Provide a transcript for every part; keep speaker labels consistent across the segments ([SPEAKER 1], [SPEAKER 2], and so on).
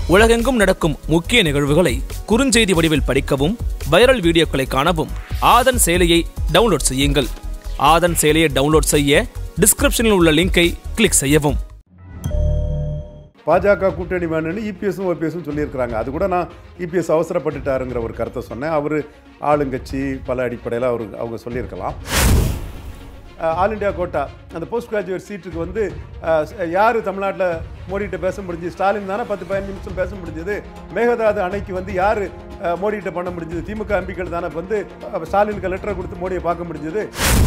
[SPEAKER 1] உலகெங்கும் நடக்கும் முக்கிய நிகழ்வுகளை குறுஞ்செய்தி வடிவில் படிக்கவும் வைரல் வீடியோக்களை காணவும் ஆதன் செயலியை டவுன்லோட் செய்யுங்கள் ஆதன் செயலியை டவுன்லோட் செய்ய டிஸ்கிரிப்ஷனில் உள்ள லிங்கை கிளிக் செய்யவும்
[SPEAKER 2] பாஜக கூட்டணி வேணும்னு இபிஎஸும் ஓபிஎஸும் சொல்லியிருக்கிறாங்க அது கூட நான் இபிஎஸ் அவசரப்பட்டுட்டாருங்கிற ஒரு கருத்தை சொன்னேன் அவர் ஆளுங்கட்சி பல அடிப்படையில் அவர் அவங்க சொல்லியிருக்கலாம் அஹ், ஆல் இண்டியா கோட்டா அந்த போஸ்ட் கிராஜுவேட் சீட்டுக்கு வந்து யார் தமிழ்நாட்டில் மோடிகிட்ட பேச முடிஞ்சு ஸ்டாலின் தானே பத்து பதினஞ்சு நிமிஷம் பேச முடிஞ்சது மேகதாது அணைக்கு வந்து யார் மோடிகிட்ட பண்ண முடிஞ்சது திமுக எம்பிக்கள் தானே வந்து அஹ், ஸ்டாலினுக்கு லெட்டரை கொடுத்து மோடியை பார்க்க முடிஞ்சது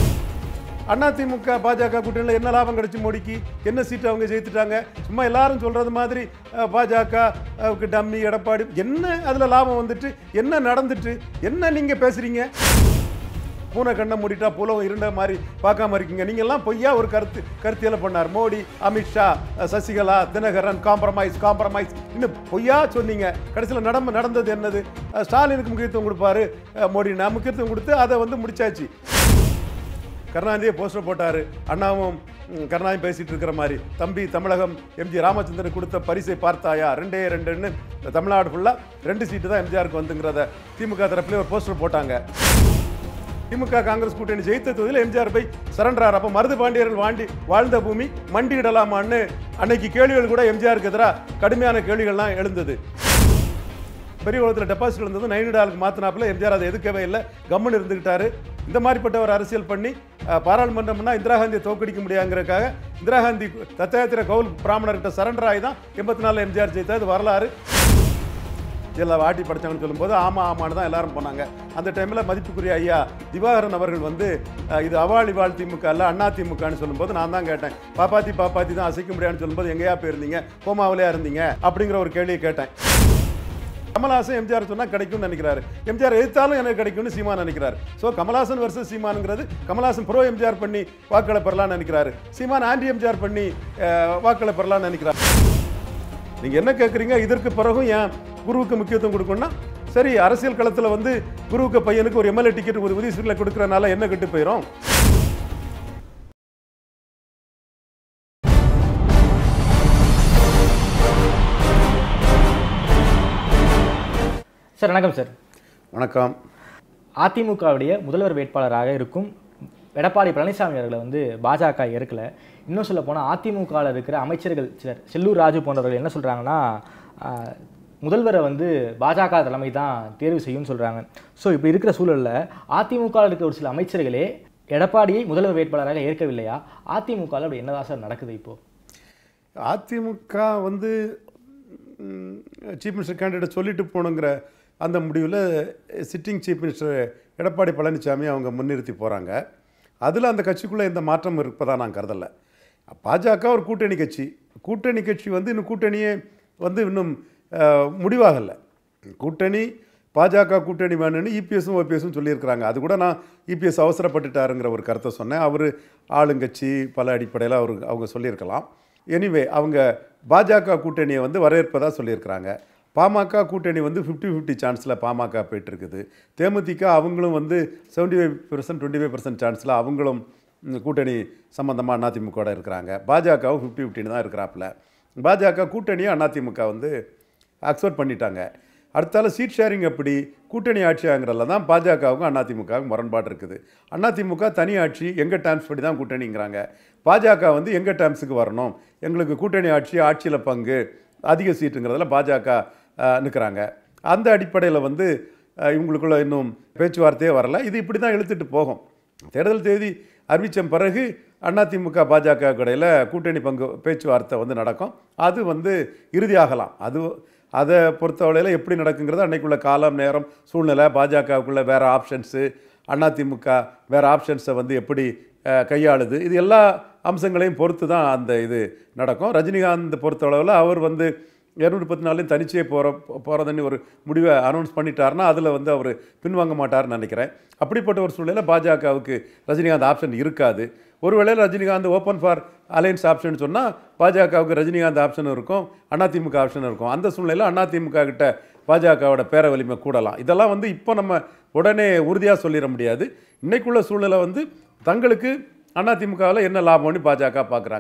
[SPEAKER 2] அதிமுக பாஜக கூட்டணியில் என்ன லாபம் கிடைச்சு மோடிக்கு என்ன சீட்டு அவங்க ஜெயித்துட்டாங்க சும்மா எல்லாரும் சொல்றது மாதிரி அஹ், பாஜக அஹ், டம்மி எடப்பாடி என்ன அதில் லாபம் வந்துட்டு என்ன நடந்துட்டு என்ன நீங்கள் பேசுறீங்க பூனை கண்ணை மூடிட்டா புலவம் இருண்ட மாதிரி பார்க்காம இருக்கீங்க நீங்க எல்லாம் பொய்யா ஒரு கருத்து கருத்தியலை பண்ணார் மோடி அமித்ஷா அஹ், சசிகலா தினகரன் காம்ப்ரமைஸ் காம்ப்ரமைஸ் இன்னும் பொய்யா சொன்னீங்க கடைசியில் நடம நடந்தது என்னது அஹ், ஸ்டாலினுக்கு முக்கியத்துவம் கொடுப்பாரு அஹ், மோடி நான் முக்கியத்துவம் கொடுத்து அதை வந்து முடிச்சாச்சு கருணாநிதியை போஸ்டர் போட்டார் அண்ணாவும் ம், கருணாநிதி பேசிட்டு இருக்கிற மாதிரி தம்பி தமிழகம் எம்ஜி ராமச்சந்திரன் கொடுத்த பரிசை பார்த்தாயா ரெண்டே ரெண்டுன்னு இந்த தமிழ்நாடு ஃபுல்லாக ரெண்டு சீட்டு தான் எம்ஜிஆருக்கு வந்துங்கிறத திமுக தரப்புலேயே ஒரு போஸ்டர் போட்டாங்க திமுக காங்கிரஸ் கூட்டணி ஜெயித்த தொகுதியில் எம்ஜிஆர் போய் சரண்டர் அப்போ மருது பாண்டியர்கள் வாண்டி வாழ்ந்த பூமி மண்டியிடலாமான்னு அன்னைக்கு கேள்விகள் கூட எம்ஜிஆருக்கு எதிராக கடுமையான கேள்விகள்லாம் எழுந்தது பெரிய உலகத்தில் டெபாசிட் இருந்தது நைனிடாலுக்கு மாற்றினாப்புல எம்ஜிஆர் அதை எதுக்கவே இல்லை கம்முன்னு இருந்துக்கிட்டாரு இந்த மாதிரிப்பட்ட ஒரு அரசியல் பண்ணி அஹ், பாராளுமன்றம்னா இந்திரா காந்தியை தோக்கடிக்க முடியாங்கிறதுக்காக இந்திரா காந்தி தத்தாயத்திர கவுல் பிராமணர்கிட்ட சரண்டர் ஆகி தான் எண்பத்தி நாலில் எம்ஜிஆர் ஜெயித்தா இது வரலாறு இதில் வாட்டி படித்தாங்கன்னு சொல்லும்போது ஆமாம் ஆமான்னு தான் எல்லாரும் போனாங்க அந்த டைமில் மதிப்புக்குரிய ஐயா திவாகரன் அவர்கள் வந்து அஹ், இது அவாளி வாழ் திமுக அல்ல அண்ணா திமுகன்னு சொல்லும்போது நான் தான் கேட்டேன் பாப்பாத்தி பாப்பாத்தி தான் அசைக்க முடியாதுன்னு சொல்லும்போது எங்கேயா போயிருந்தீங்க கோமாவிலையா இருந்தீங்க அப்படிங்கிற ஒரு கேள்வியை கேட்டேன் கமல்ஹாசன் எம்ஜிஆர் சொன்னா கிடைக்கும்னு நினைக்கிறாரு எம்ஜிஆர் எதிர்த்தாலும் எனக்கு கிடைக்கும்னு சீமான் நினைக்கிறாரு ஸோ கமல்ஹாசன் வர்சஸ் சீமானுங்கிறது கமல்ஹாசன் ப்ரோ எம்ஜிஆர் பண்ணி வாக்களை பெறலாம்னு நினைக்கிறாரு சீமான் ஆன்டி எம்ஜிஆர் பண்ணி அஹ், வாக்களை பெறலாம்னு நினைக்கிறார் நீங்க என்ன கேட்குறீங்க இதற்கு பிறகும் ஏன் குருவுக்கு முக்கியத்துவம் கொடுக்கணும்னா சரி அரசியல் களத்தில் வந்து குருவுக்கு பையனுக்கு ஒரு எம்எல்ஏ டிக்கெட் ஒரு உதவி சீட்டில் கொடுக்கறனால என்ன கெட்டு போயிடும்
[SPEAKER 3] சார் வணக்கம் சார்
[SPEAKER 2] வணக்கம்
[SPEAKER 3] அதிமுகவுடைய முதல்வர் வேட்பாளராக இருக்கும் எடப்பாடி பழனிசாமி அவர்களை வந்து பாஜக ஏற்கல இன்னும் சொல்ல போனால் அதிமுகவில் இருக்கிற அமைச்சர்கள் சிலர் செல்லூர் ராஜு போன்றவர்கள் என்ன சொல்கிறாங்கன்னா முதல்வரை வந்து பாஜக தலைமை தான் தேர்வு செய்யும்னு சொல்கிறாங்க ஸோ இப்படி இருக்கிற சூழலில் அதிமுகவில் இருக்கிற ஒரு சில அமைச்சர்களே எடப்பாடியை முதல்வர் வேட்பாளராக ஏற்கவில்லையா அதிமுகவில் அப்படி என்னதான் சார் நடக்குது இப்போது
[SPEAKER 2] அதிமுக வந்து சீஃப் மினிஸ்டர் கேண்டிடேட் சொல்லிட்டு போகணுங்கிற அந்த முடிவில் sitting chief minister Edappadi Palaniswami அவங்க முன்னிறுத்தி போகிறாங்க அதில் அந்த கட்சிக்குள்ளே எந்த மாற்றம் இருப்பதாக நான் கருதலை பாஜக ஒரு கூட்டணி கட்சி கூட்டணி கட்சி வந்து இன்னும் கூட்டணியே வந்து இன்னும் அஹ், முடிவாகலை கூட்டணி பாஜக கூட்டணி வேணும்னு இபிஎஸும் ஓபிஎஸும் சொல்லியிருக்கிறாங்க அது கூட நான் இபிஎஸ் அவசரப்பட்டுட்டாருங்கிற ஒரு கருத்தை சொன்னேன் அவர் ஆளுங்கட்சி பல அடிப்படையில் அவர் அவங்க சொல்லியிருக்கலாம் எனிவே அவங்க பாஜக கூட்டணியை வந்து வரவேற்பதாக சொல்லியிருக்கிறாங்க பாமக கூட்டணி வந்து ஃபிஃப்டி ஃபிஃப்டி சான்ஸில் பாமக போயிட்டுருக்குது தேமுதிக அவங்களும் வந்து seventy five percent twenty five percent சான்ஸில் அவங்களும் ம், கூட்டணி சம்மந்தமாக அதிமுக இருக்கிறாங்க பாஜகவும் ஃபிஃப்டி ஃபிஃப்டின்னு தான் இருக்கிறாப்புல பாஜக கூட்டணியை அதிமுக வந்து அக்செப்ட் பண்ணிட்டாங்க அடுத்தால சீட் ஷேரிங் எப்படி கூட்டணி ஆட்சியாங்கிறதுல தான் பாஜகவுக்கும் அதிமுகவுக்கும் முரண்பாடு இருக்குது அதிமுக தனி ஆட்சி எங்கள் டேர்ம்ஸ் படி தான் கூட்டணிங்கிறாங்க பாஜக வந்து எங்கள் டேர்ம்ஸுக்கு வரணும் எங்களுக்கு கூட்டணி ஆட்சி ஆட்சியில் பங்கு அதிக சீட்டுங்கிறதுல பாஜக நிற்கிறாங்க அந்த அடிப்படையில் வந்து அஹ், இவங்களுக்குள்ள இன்னும் பேச்சுவார்த்தையே வரல இது இப்படி தான் இழுத்துட்டு போகும் தேர்தல் தேதி அறிவித்த பிறகு அதிமுக பாஜக இடையில் கூட்டணி பங்கு பேச்சுவார்த்தை வந்து நடக்கும் அது வந்து இறுதியாகலாம் அது அதை பொறுத்தவரையில் எப்படி நடக்குங்கிறது அன்னைக்குள்ள காலம் நேரம் சூழ்நிலை பாஜகவுக்குள்ள வேறு ஆப்ஷன்ஸு அதிமுக வேறு ஆப்ஷன்ஸை வந்து எப்படி அஹ், கையாளுது இது எல்லா அம்சங்களையும் பொறுத்து தான் அந்த இது நடக்கும் ரஜினிகாந்த் பொறுத்தளவில் அவர் வந்து இரநூத்தி பத்து நாளையும் தனிச்சே போகிற போகிறதுன்னு ஒரு முடிவை அனௌன்ஸ் பண்ணிட்டாருன்னா அதில் வந்து அவர் பின்வாங்க மாட்டார்னு நினைக்கிறேன் அப்படிப்பட்ட ஒரு சூழ்நிலை பாஜகவுக்கு ரஜினிகாந்த் ஆப்ஷன் இருக்காது ஒருவேளை Rajinikanth open for alliance option சொன்னால் பாஜகவுக்கு ரஜினிகாந்த் ஆப்ஷன் இருக்கும் அதிமுக ஆப்ஷன் இருக்கும் அந்த சூழ்நிலையில் அதிமுக கிட்ட பாஜகவோட பேர வலிமை கூடலாம் இதெல்லாம் வந்து இப்போ நம்ம உடனே உறுதியாக சொல்லிட முடியாது இன்னைக்குள்ள சூழ்நிலை வந்து தங்களுக்கு அதிமுகவில் என்ன லாபம்னு பாஜக பார்க்குறாங்க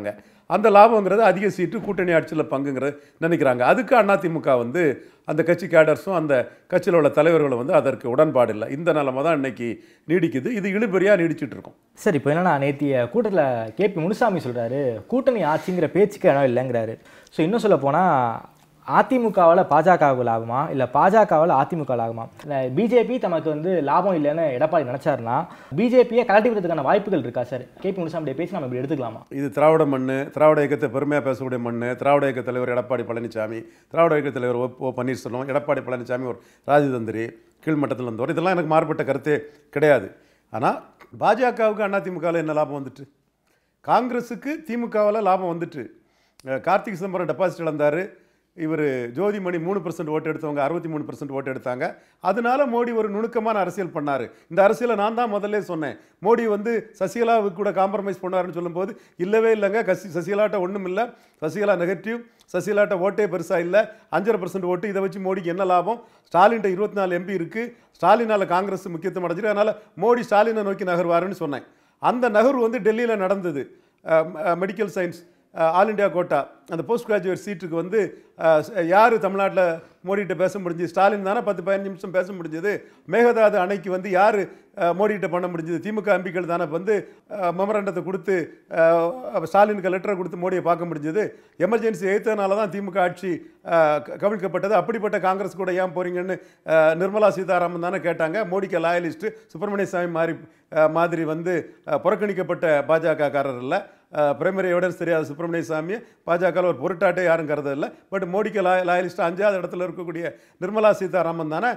[SPEAKER 2] அந்த லாபங்கிறது அதிக சீட்டு கூட்டணி ஆட்சியில் பங்குங்கிறது நினைக்கிறாங்க அதுக்கு அதிமுக வந்து அந்த கட்சி கேடர்ஸும் அந்த கட்சியில் உள்ள தலைவர்களும் வந்து அதற்கு உடன்பாடு இல்லை இந்த நிலைமை தான் இன்னைக்கு நீடிக்குது இது இழுபறியாக நீடிச்சிட்டு இருக்கும்
[SPEAKER 3] சார் இப்போ என்னன்னா நேத்திய கூட்டத்தில் கேபி முனுசாமி சொல்றாரு கூட்டணி ஆட்சிங்கிற பேச்சுக்கு இடம் இல்லைங்கிறாரு ஸோ இன்னும் சொல்ல போனா அதிமுகவால் பாஜகவுக்கு லாபமா இல்லை பாஜகவால் அதிமுக லாபமா இல்லை பிஜேபி தமக்கு வந்து லாபம் இல்லைன்னு எடப்பாடி நினைச்சாருன்னா பிஜேபியை கலட்டி விடுறதுக்கான வாய்ப்புகள் இருக்கா சார் கேபி முனுசாமியுடைய பேச்சு நம்ம இப்படி எடுத்துக்கலாமா
[SPEAKER 2] இது திராவிட மண் திராவிட இயக்கத்தை பெருமையாக பேசக்கூடிய மண் திராவிட இயக்க தலைவர் எடப்பாடி பழனிசாமி திராவிட இயக்க தலைவர் ஓ ஓ பன்னீர்செல்வம் எடப்பாடி பழனிசாமி ஒரு ராஜதந்திரி கீழ்மட்டத்தில் இருந்தவர் இதெல்லாம் எனக்கு மாறுபட்ட கருத்தே கிடையாது ஆனால் பாஜகவுக்கு அதிமுகவில் என்ன லாபம் வந்துட்டு காங்கிரஸுக்கு திமுகவில் லாபம் வந்துட்டு அஹ் கார்த்திக் சிதம்பரம் டெபாசிட் இழந்தார் இவர் ஜோதிமணி மூணு பர்சன்ட் ஓட்டு எடுத்தவங்க அறுபத்தி மூணு பர்சன்ட் ஓட்டு எடுத்தாங்க அதனால மோடி ஒரு நுணுக்கமான அரசியல் பண்ணார் இந்த அரசியலை நான் தான் முதல்ல சொன்னேன் மோடி வந்து சசிகலாவுக்கு கூட காம்ப்ரமைஸ் பண்ணாருன்னு சொல்லும்போது இல்லவே இல்லைங்க கசி சசிகலாட்ட ஒன்றும் இல்லை சசிகலா நெகட்டிவ் சசிகலாட்ட ஓட்டே பெருசாக இல்லை அஞ்சரை பர்சன்ட் ஓட்டு இதை வச்சு மோடிக்கு என்ன லாபம் ஸ்டாலின்ட்ட இருபத்தி நாலு எம்பி இருக்குது ஸ்டாலினால் காங்கிரஸ் முக்கியத்துவம் அடைஞ்சிருக்கு அதனால் மோடி ஸ்டாலினை நோக்கி நகர்வாருன்னு சொன்னேன் அந்த நகர்வு வந்து டெல்லியில் நடந்தது medical science all India quota அந்த போஸ்ட் கிராஜுவேட் சீட்டுக்கு வந்து யார் தமிழ்நாட்டில் மோடிகிட்ட பேச முடிஞ்சது ஸ்டாலின் தானே பத்து பதினஞ்சு நிமிஷம் பேச முடிஞ்சது மேகதாது அணைக்கு வந்து யார் மோடிகிட்ட பண்ண முடிஞ்சது திமுக எம்பிக்கள் தானே வந்து மெமரண்டத்தை கொடுத்து அஹ், ஸ்டாலினுக்கு லெட்டரை கொடுத்து மோடியை பார்க்க முடிஞ்சது எமர்ஜென்சி எழுத்தனால தான் திமுக ஆட்சி அஹ், க- கவிழ்க்கப்பட்டது அப்படிப்பட்ட காங்கிரஸ் கூட ஏன் போறீங்கன்னு அஹ், நிர்மலா சீதாராமன் தானே கேட்டாங்க மோடிக்கு லாயலிஸ்ட்டு சுப்பிரமணிய சாமி மாதிரி அஹ், மாதிரி வந்து அஹ், புறக்கணிக்கப்பட்ட பாஜக காரர் இல்லை பிரைமரி எவிடன்ஸ் தெரியாத சுப்பிரமணிய சாமி பாஜகவில் ஒரு பொருட்டாட்டே யாரும் கருதவில்லை பட் மோடிக்கு லாய லாயலிஸ்ட் அஞ்சாவது இடத்துல இருக்கக்கூடிய நிர்மலா சீதாராமன் தானே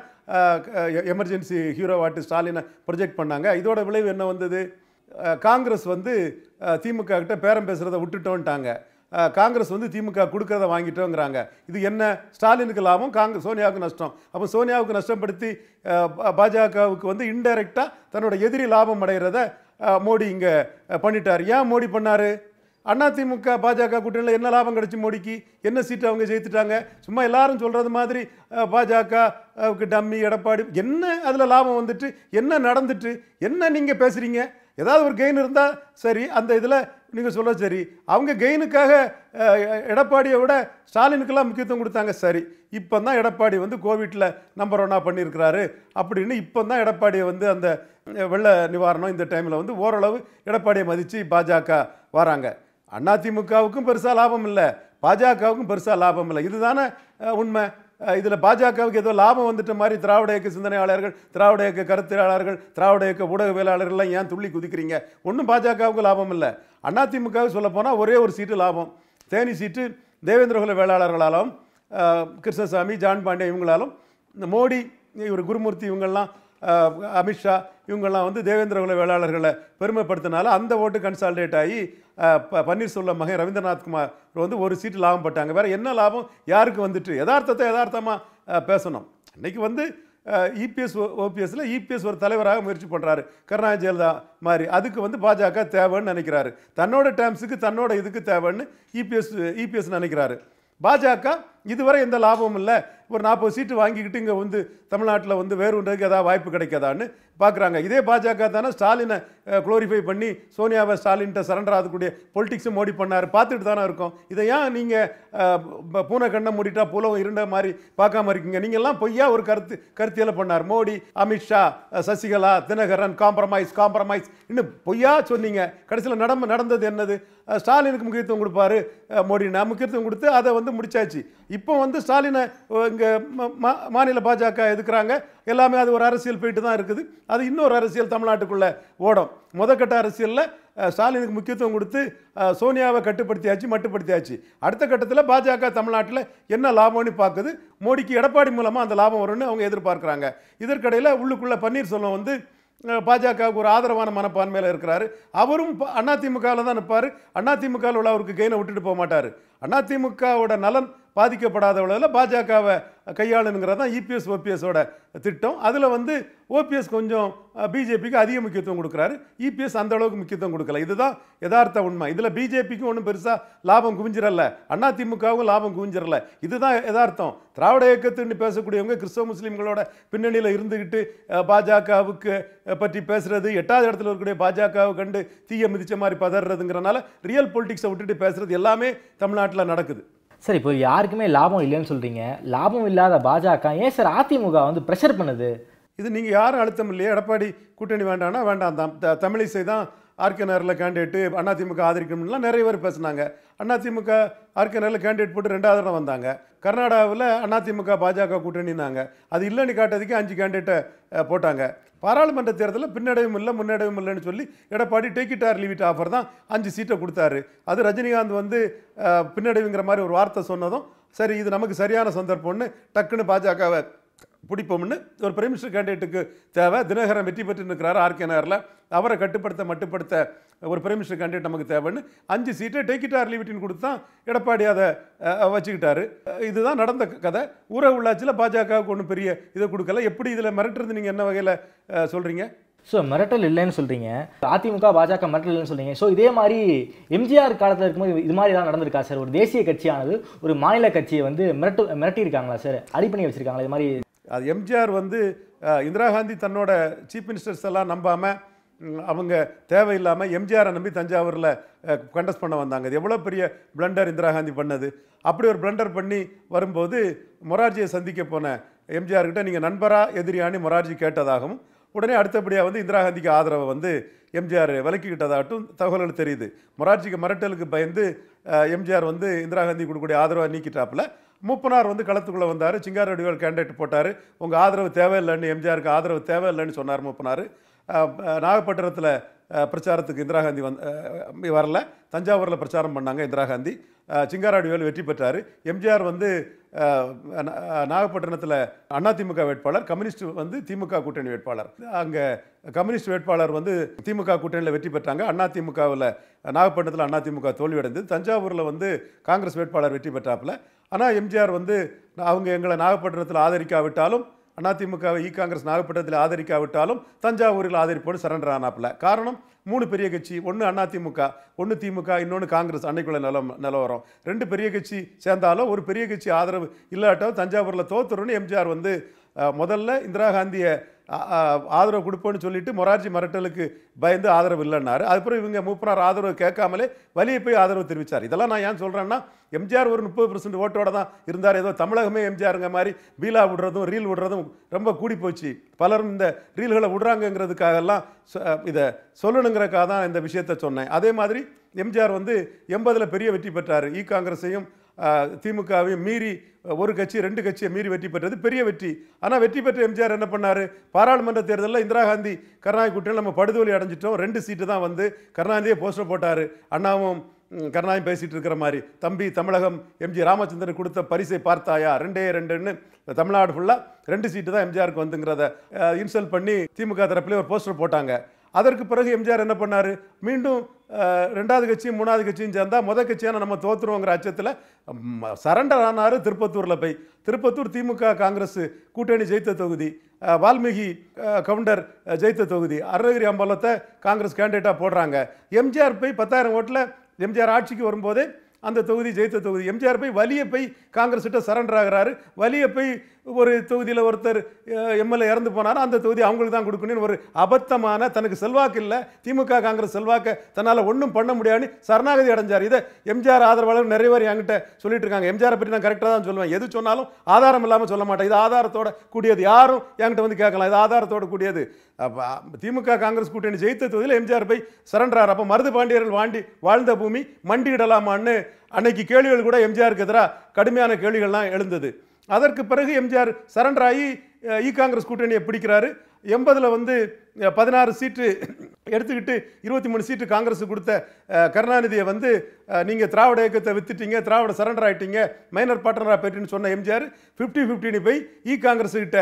[SPEAKER 2] எமர்ஜென்சி ஹீரோ வாட்டு ஸ்டாலினை ப்ரொஜெக்ட் பண்ணாங்க இதோட விளைவு என்ன வந்தது அஹ், காங்கிரஸ் வந்து அஹ், திமுக கிட்ட பேரம் பேசுகிறத விட்டுட்டோன்ட்டாங்க அஹ், காங்கிரஸ் வந்து திமுக கொடுக்கறத வாங்கிட்டோங்கிறாங்க இது என்ன ஸ்டாலினுக்கு லாபம் காங்கிரஸ் சோனியாவுக்கு நஷ்டம் அப்போ சோனியாவுக்கு நஷ்டப்படுத்தி அஹ், பா- பாஜகவுக்கு வந்து இன்டைரக்டாக தன்னோட எதிரி லாபம் அடைகிறத அஹ், மோடி இங்கே பண்ணிட்டார் ஏன் மோடி பண்ணார் அதிமுக பாஜக கூட்டணியில் என்ன லாபம் கிடைச்சு மோடிக்கு என்ன சீட்டு அவங்க ஜெயித்துட்டாங்க சும்மா எல்லாரும் சொல்கிறது மாதிரி அஹ், பாஜக அஹ், டம்மி எடப்பாடி என்ன அதில் லாபம் வந்துட்டு என்ன நடந்துட்டு என்ன நீங்கள் பேசுகிறீங்க ஏதாவது ஒரு கெயின் இருந்தால் சரி அந்த இதில் நீங்கள் சொல்ல சரி அவங்க கெயினுக்காக அஹ், எடப்பாடியை விட ஸ்டாலினுக்கெல்லாம் முக்கியத்துவம் கொடுத்தாங்க சரி இப்போ தான் எடப்பாடி வந்து கோவிட்டில் நம்பர் ஒன்னாக பண்ணியிருக்கிறாரு அப்படின்னு இப்போ தான் எடப்பாடியை வந்து அந்த அஹ், வெள்ள நிவாரணம் இந்த டைமில் வந்து ஓரளவு எடப்பாடியை மதித்து பாஜக வராங்க அதிமுகவுக்கும் பெருசாக லாபம் இல்லை பாஜகவுக்கும் பெருசாக லாபம் இல்லை இதுதானே அஹ், உண்மை இதில் பாஜகவுக்கு ஏதோ லாபம் வந்துட்ட மாதிரி திராவிட இயக்க சிந்தனையாளர்கள் திராவிட இயக்க கருத்தியலாளர்கள் திராவிட இயக்க ஊடகவியலாளர்கள்லாம் ஏன் துள்ளி குதிக்கிறீங்க ஒன்றும் பாஜகவுக்கு லாபம் இல்லை அதிமுகவுக்கு சொல்ல போனால் ஒரே ஒரு சீட்டு லாபம் தேனி சீட்டு தேவேந்திரகுல வேளாளர்களாலும் அஹ், கிருஷ்ணசாமி ஜான் பாண்டே இவங்களாலும் இந்த மோடி இவர் குருமூர்த்தி இவங்கெல்லாம் அஹ், அமித்ஷா இவங்கெல்லாம் வந்து தேவேந்திரகுல வேளாளர்களை பெருமைப்படுத்தினால அந்த ஓட்டு கன்சால்டேட் ஆகி அஹ், ப- பன்னீர்செல்வம் மகன் ரவீந்திரநாத் குமார் வந்து ஒரு சீட்டு லாபம் பட்டாங்க வேற என்ன லாபம் யாருக்கு வந்துட்டு யதார்த்தத்தை யதார்த்தமாக பேசணும் இன்னைக்கு வந்து இபிஎஸ் ஓபிஎஸ்ல இபிஎஸ் ஒரு தலைவராக முயற்சி பண்ணுறாரு கருணாநிதி ஜெயலலிதா மாதிரி அதுக்கு வந்து பாஜக தேவைன்னு நினைக்கிறாரு தன்னோட டேர்ம்ஸுக்கு தன்னோட இதுக்கு தேவைன்னு இபிஎஸ் இபிஎஸ் நினைக்கிறாரு பாஜக இதுவரை எந்த லாபமும் இல்லை ஒரு நாற்பது சீட்டு வாங்கிக்கிட்டு இங்கே வந்து தமிழ்நாட்டில் வந்து வேறுன்றதுக்கு ஏதாவது வாய்ப்பு கிடைக்காதான்னு பார்க்குறாங்க இதே பாஜக தானே ஸ்டாலினை குளோரிஃபை பண்ணி சோனியாவை ஸ்டாலின்ட்ட சரண்டர் ஆகக்கூடிய பொலிட்டிக்ஸும் மோடி பண்ணார் பார்த்துட்டு தானே இருக்கோம் இதை ஏன் நீங்கள் பூனை கண்ணை மூடிட்டா புலம் இருண்ட மாதிரி பார்க்காம இருக்கீங்க நீங்கள்லாம் பொய்யா ஒரு கருத்து கருத்தியலை பண்ணார் மோடி அமித்ஷா அஹ், சசிகலா தினகரன் காம்ப்ரமைஸ் காம்ப்ரமைஸ் இன்னும் பொய்யா சொன்னீங்க கடைசியில் நடம நடந்தது என்னது அஹ், ஸ்டாலினுக்கு முக்கியத்துவம் கொடுப்பாரு அஹ், மோடினா முக்கியத்துவம் கொடுத்து அதை வந்து முடிச்சாச்சு இப்போ வந்து ஸ்டாலினை இங்கே மாநில பாஜக எதுக்குறாங்க எல்லாமே அது ஒரு அரசியல் போயிட்டு தான் இருக்குது அது இன்னொரு அரசியல் தமிழ்நாட்டுக்குள்ளே ஓடும் முதற்கட்ட அரசியலில் அஹ், ஸ்டாலினுக்கு முக்கியத்துவம் கொடுத்து அஹ், சோனியாவை கட்டுப்படுத்தியாச்சு மட்டுப்படுத்தியாச்சு அடுத்த கட்டத்தில் பாஜக தமிழ்நாட்டில் என்ன லாபம்னு பார்க்குது மோடிக்கு எடப்பாடி மூலமாக அந்த லாபம் வரும்னு அவங்க எதிர்பார்க்குறாங்க இதற்கிடையில் உள்ளுக்குள்ளே பன்னீர்செல்வம் வந்து அஹ், பாஜகவுக்கு ஒரு ஆதரவான மனப்பான்மையில் இருக்கிறாரு அவரும் அதிமுகவில் தான் நிற்பார் அதிமுகவில் உள்ள அவருக்கு கெயினை விட்டுட்டு போக மாட்டார் அதிமுகவோட நலன் பாதிக்கப்படாத அளவில் பாஜகவை கையாளுங்கிறது தான் இபிஎஸ் ஓபிஎஸோட திட்டம் அதில் வந்து ஓபிஎஸ் கொஞ்சம் பிஜேபிக்கு அதிக முக்கியத்துவம் கொடுக்குறாரு இபிஎஸ் அந்த அளவுக்கு முக்கியத்துவம் கொடுக்கல இதுதான் யதார்த்த உண்மை இதில் பிஜேபிக்கு ஒன்றும் பெருசாக லாபம் குவிஞ்சிரல அதிமுகவும் லாபம் குவிஞ்சிரல இதுதான் யதார்த்தம் திராவிட இயக்கத்துன்னு பேசக்கூடியவங்க கிறிஸ்தவ முஸ்லீம்களோட பின்னணியில் இருந்துக்கிட்டு அஹ், பாஜகவுக்கு அஹ், பற்றி பேசுறது எட்டாவது இடத்துல இருக்கக்கூடிய பாஜகவை கண்டு தீய மிதிச்ச மாதிரி பதறதுங்கிறனால ரியல் பொலிட்டிக்ஸை விட்டுட்டு பேசுறது எல்லாமே தமிழ்நாட்டில் நடக்குது
[SPEAKER 3] சார் இப்போ யாருக்குமே லாபம் இல்லைன்னு சொல்றீங்க லாபம் இல்லாத பாஜக ஏன் சார் அதிமுக வந்து ப்ரெஷர் பண்ணுது
[SPEAKER 2] இது நீங்கள் யாரும் அழுத்தம் இல்லையா எடப்பாடி கூட்டணி வேண்டாம்னா வேண்டாம் தான் த- தமிழிசை தான் ஆர்கே நகரில் கேண்டிடேட்டு அதிமுக ஆதரிக்கணும்லாம் நிறைய பேர் பேசுனாங்க அதிமுக ஆர்கே நகரில் கேண்டிடேட் போட்டு ரெண்டாவது இடம் வந்தாங்க கர்நாடகாவில் அதிமுக பாஜக கூட்டணினாங்க அது இல்லைன்னு காட்டுறதுக்கு அஞ்சு கேண்டிடேட்டை போட்டாங்க பாராளுமன்ற தேர்தலில் பின்னடைவும் இல்லை முன்னடைவும் இல்லைன்னு சொல்லி Edappadi take it or leave it offer தான் அஞ்சு சீட்டை கொடுத்தாரு அது ரஜினிகாந்த் வந்து அஹ், பின்னடைவுங்கிற மாதிரி ஒரு வார்த்தை சொன்னதும் சரி இது நமக்கு சரியான சந்தர்ப்பம்னு டக்குன்னு பாஜகவை பிடிப்போம்னு ஒரு பிரைம் மினிஸ்டர் கேண்டிடேட்டுக்கு தேவை தினகரன் வெற்றி பெற்று நிற்கிறாரு ஆர்கே நகரில் அவரை கட்டுப்படுத்த மட்டுப்படுத்த ஒரு பிரைம் மினிஸ்டர் கேண்டிடேட் நமக்கு தேவைன்னு அஞ்சு சீட்டை டேக் இட் ஆர் லீவ் கொடுத்து தான் எடப்பாடி அதை அஹ், வச்சுக்கிட்டாரு அஹ், இதுதான் நடந்த கதை ஊரக உள்ளாட்சியில் பாஜகவுக்கு ஒன்றும் பெரிய இதை கொடுக்கல எப்படி இதில் மிரட்டுறது நீங்கள் என்ன வகையில் சொல்கிறீங்க
[SPEAKER 3] ஸோ மிரட்டல் இல்லைன்னு சொல்றீங்க அதிமுக பாஜக மிரட்டல் இல்லைன்னு சொல்றீங்க ஸோ இதே மாதிரி எம்ஜிஆர் காலத்தில் இருக்கும்போது இது மாதிரி தான் நடந்திருக்கா சார் ஒரு தேசிய கட்சியானது ஒரு மாநில கட்சியை வந்து மிரட்டு மிரட்டியிருக்காங்களா சார் அடி பண்ணி வச்சிருக்காங்களா இது மாதிரி
[SPEAKER 2] அது எம்ஜிஆர் வந்து அஹ், இந்திரா காந்தி தன்னோட சீஃப் மினிஸ்டர்ஸ் எல்லாம் நம்பாமல் அவங்க தேவையில்லாமல் எம்ஜிஆரை நம்பி தஞ்சாவூரில் கண்டஸ்ட் பண்ண வந்தாங்க இது எவ்வளோ பெரிய பிளண்டர் இந்திரா காந்தி பண்ணது அப்படி ஒரு பிளண்டர் பண்ணி வரும்போது மொரார்ஜியை சந்திக்க போன எம்ஜிஆர் கிட்ட நீங்கள் நண்பரா எதிரியான்னு மொரார்ஜி கேட்டதாகவும் உடனே அடுத்தபடியாக வந்து இந்திரா காந்திக்கு ஆதரவை வந்து எம்ஜிஆர் விலக்கிக்கிட்டதாகட்டும் தகவல்கள் தெரியுது மொரார்ஜிக்கு மிரட்டலுக்கு பயந்து அஹ், எம்ஜிஆர் வந்து இந்திரா காந்தி கொடுக்கக்கூடிய ஆதரவை நீக்கிட்டாப்புல மூப்பனார் வந்து களத்துக்குள்ளே வந்தார் சிங்காரடிவால் கேண்டிடேட் போட்டார் உங்கள் ஆதரவு தேவையில்லைன்னு எம்ஜிஆருக்கு ஆதரவு தேவையில்லைன்னு சொன்னார் மூப்பனார் நாகப்பட்டினத்தில் பிரச்சாரத்துக்கு இந்திரா காந்தி வந்து அஹ், வரல தஞ்சாவூரில் பிரச்சாரம் பண்ணாங்க இந்திரா காந்தி அஹ், சிங்காரடிவேல் வெற்றி பெற்றார் எம்ஜிஆர் வந்து அஹ், நா- நாகப்பட்டினத்தில் அதிமுக வேட்பாளர் கம்யூனிஸ்ட் வந்து திமுக கூட்டணி வேட்பாளர் அங்கே கம்யூனிஸ்ட் வேட்பாளர் வந்து திமுக கூட்டணியில் வெற்றி பெற்றாங்க அதிமுகவில் நாகப்பட்டினத்தில் அதிமுக தோல்வியடைந்தது தஞ்சாவூரில் வந்து காங்கிரஸ் வேட்பாளர் வெற்றி பெற்றாப்புல ஆனால் எம்ஜிஆர் வந்து அவங்க எங்களை நாகப்பட்டினத்தில் ஆதரிக்காவிட்டாலும் அதிமுகவை இ காங்கிரஸ் நாகப்பட்டினத்தில் ஆதரிக்காவிட்டாலும் தஞ்சாவூரில் ஆதரிப்போடு சரண்டர் ஆனாப்புல காரணம் மூணு பெரிய கட்சி ஒன்று அதிமுக ஒன்று திமுக இன்னொன்று காங்கிரஸ் அன்னைக்குள்ள நிலம் நிலவரம் ரெண்டு பெரிய கட்சி சேர்ந்தாலும் ஒரு பெரிய கட்சி ஆதரவு இல்லாட்டாலும் தஞ்சாவூரில் தோத்துருன்னு எம்ஜிஆர் வந்து அஹ், முதல்ல இந்திரா காந்தியை அ- அ- ஆதரவு கொடுப்போன்னு சொல்லிட்டு மொரார்ஜி மிரட்டலுக்கு பயந்து ஆதரவு இல்லைன்னாரு அதுக்கப்புறம் இவங்க மூப்பனார் ஆதரவு கேட்காமலே வலியை போய் ஆதரவு தெரிவித்தார் இதெல்லாம் நான் ஏன் சொல்கிறேன்னா எம்ஜிஆர் ஒரு முப்பது பர்சன்ட் ஓட்டோட தான் இருந்தார் ஏதோ தமிழகமே எம்ஜிஆருங்க மாதிரி பீலா விடுறதும் ரீல் விடுறதும் ரொம்ப கூடி போச்சு பலரும் இந்த ரீல்களை விடுறாங்கங்கிறதுக்காகலாம் சொ- இதை சொல்லணுங்கிறக்காக தான் இந்த விஷயத்தை சொன்னேன் அதே மாதிரி எம்ஜிஆர் வந்து எண்பதில் பெரிய வெற்றி பெற்றார் இ காங்கிரஸையும் அஹ், திமுகவையும் மீறி ஒரு கட்சி ரெண்டு கட்சியை மீறி வெற்றி பெற்றது பெரிய வெற்றி ஆனால் வெற்றி பெற்ற எம்ஜிஆர் என்ன பண்ணார் பாராளுமன்ற தேர்தலில் இந்திரா காந்தி கருணாநிதி கூட்டணியில் நம்ம படுதோலி அடைஞ்சிட்டோம் ரெண்டு சீட்டு தான் வந்து கருணாநிதியே போஸ்டர் போட்டார் அண்ணாவும் ம், கருணாநிதி பேசிட்டு இருக்கிற மாதிரி தம்பி தமிழகம் எம்ஜி ராமச்சந்திரன் கொடுத்த பரிசை பார்த்தாயா ரெண்டே ரெண்டுன்னு தமிழ்நாடு ஃபுல்லாக ரெண்டு சீட்டு தான் எம்ஜிஆருக்கு வந்துங்கிறத இன்சல்ட் பண்ணி திமுக தரப்புலேயே ஒரு போஸ்டர் போட்டாங்க அதற்கு பிறகு எம்ஜிஆர் என்ன பண்ணார் மீண்டும் அஹ், ரெண்டாவது கட்சியும் மூணாவது கட்சியும் சேர்ந்தா முத கட்சியான நம்ம தோத்துருவோங்கிற அச்சத்தில் சரண்டர் ஆனார் திருப்பத்தூரில் போய் திருப்பத்தூர் திமுக காங்கிரஸ் கூட்டணி ஜெயித்த தொகுதி அஹ், வால்மீகி அஹ், கவுண்டர் அஹ், ஜெயித்த தொகுதி அருணகிரி அம்பலத்தை காங்கிரஸ் கேண்டிடேட்டாக போடுறாங்க எம்ஜிஆர் போய் பத்தாயிரம் ஓட்டில் எம்ஜிஆர் ஆட்சிக்கு வரும்போதே அந்த தொகுதி ஜெயித்த தொகுதி எம்ஜிஆர் போய் வலிய போய் காங்கிரஸ் கிட்ட சரண்டர் ஆகிறாரு வலிய போய் ஒரு தொகுதியில் ஒருத்தர் எம்எல்ஏ இறந்து போனார் அந்த தொகுதி அவங்களுக்கு தான் கொடுக்கணும்னு ஒரு அபத்தமான தனக்கு செல்வாக்கு இல்லை திமுக காங்கிரஸ் செல்வாக்க தன்னால் ஒன்றும் பண்ண முடியாதுன்னு சரணாகதி அடைஞ்சார் இதை எம்ஜிஆர் ஆதரவாளர் நிறைய பேர் என்கிட்ட சொல்லிட்டு இருக்காங்க எம்ஜிஆரை பற்றி நான் கரெக்டாக தான் சொல்லுவேன் எது சொன்னாலும் ஆதாரம் இல்லாமல் சொல்ல மாட்டேன் இது ஆதாரத்தோட கூடியது யாரும் என்கிட்ட வந்து கேட்கலாம் இது ஆதாரத்தோட கூடியது அப்ப, திமுக காங்கிரஸ் கூட்டணி ஜெயித்த தொகுதியில் எம்ஜிஆர் போய் சரண்டர் அப்போ மருது பாண்டியர்கள் வாண்டி வாழ்ந்த பூமி மண்டியிடலாமான்னு அன்னைக்கு கேள்விகள் கூட எம்ஜிஆருக்கு எதிராக கடுமையான கேள்விகள்லாம் எழுந்தது அதற்கு பிறகு எம்ஜிஆர் சரண்டர் ஆகி அஹ், இ காங்கிரஸ் கூட்டணியை பிடிக்கிறாரு எண்பதில் வந்து அஹ், பதினாறு சீட்டு எடுத்துக்கிட்டு இருபத்தி மூணு சீட்டு காங்கிரஸ் கொடுத்த அஹ், கருணாநிதியை வந்து அஹ், நீங்க திராவிட இயக்கத்தை வித்துட்டீங்க திராவிட சரண்டர் ஆயிட்டீங்க மைனர் பார்ட்னராக போயிட்டுன்னு சொன்ன எம்ஜிஆர் ஃபிஃப்டி ஃபிஃப்டின்னு போய் இ காங்கிரஸ் கிட்ட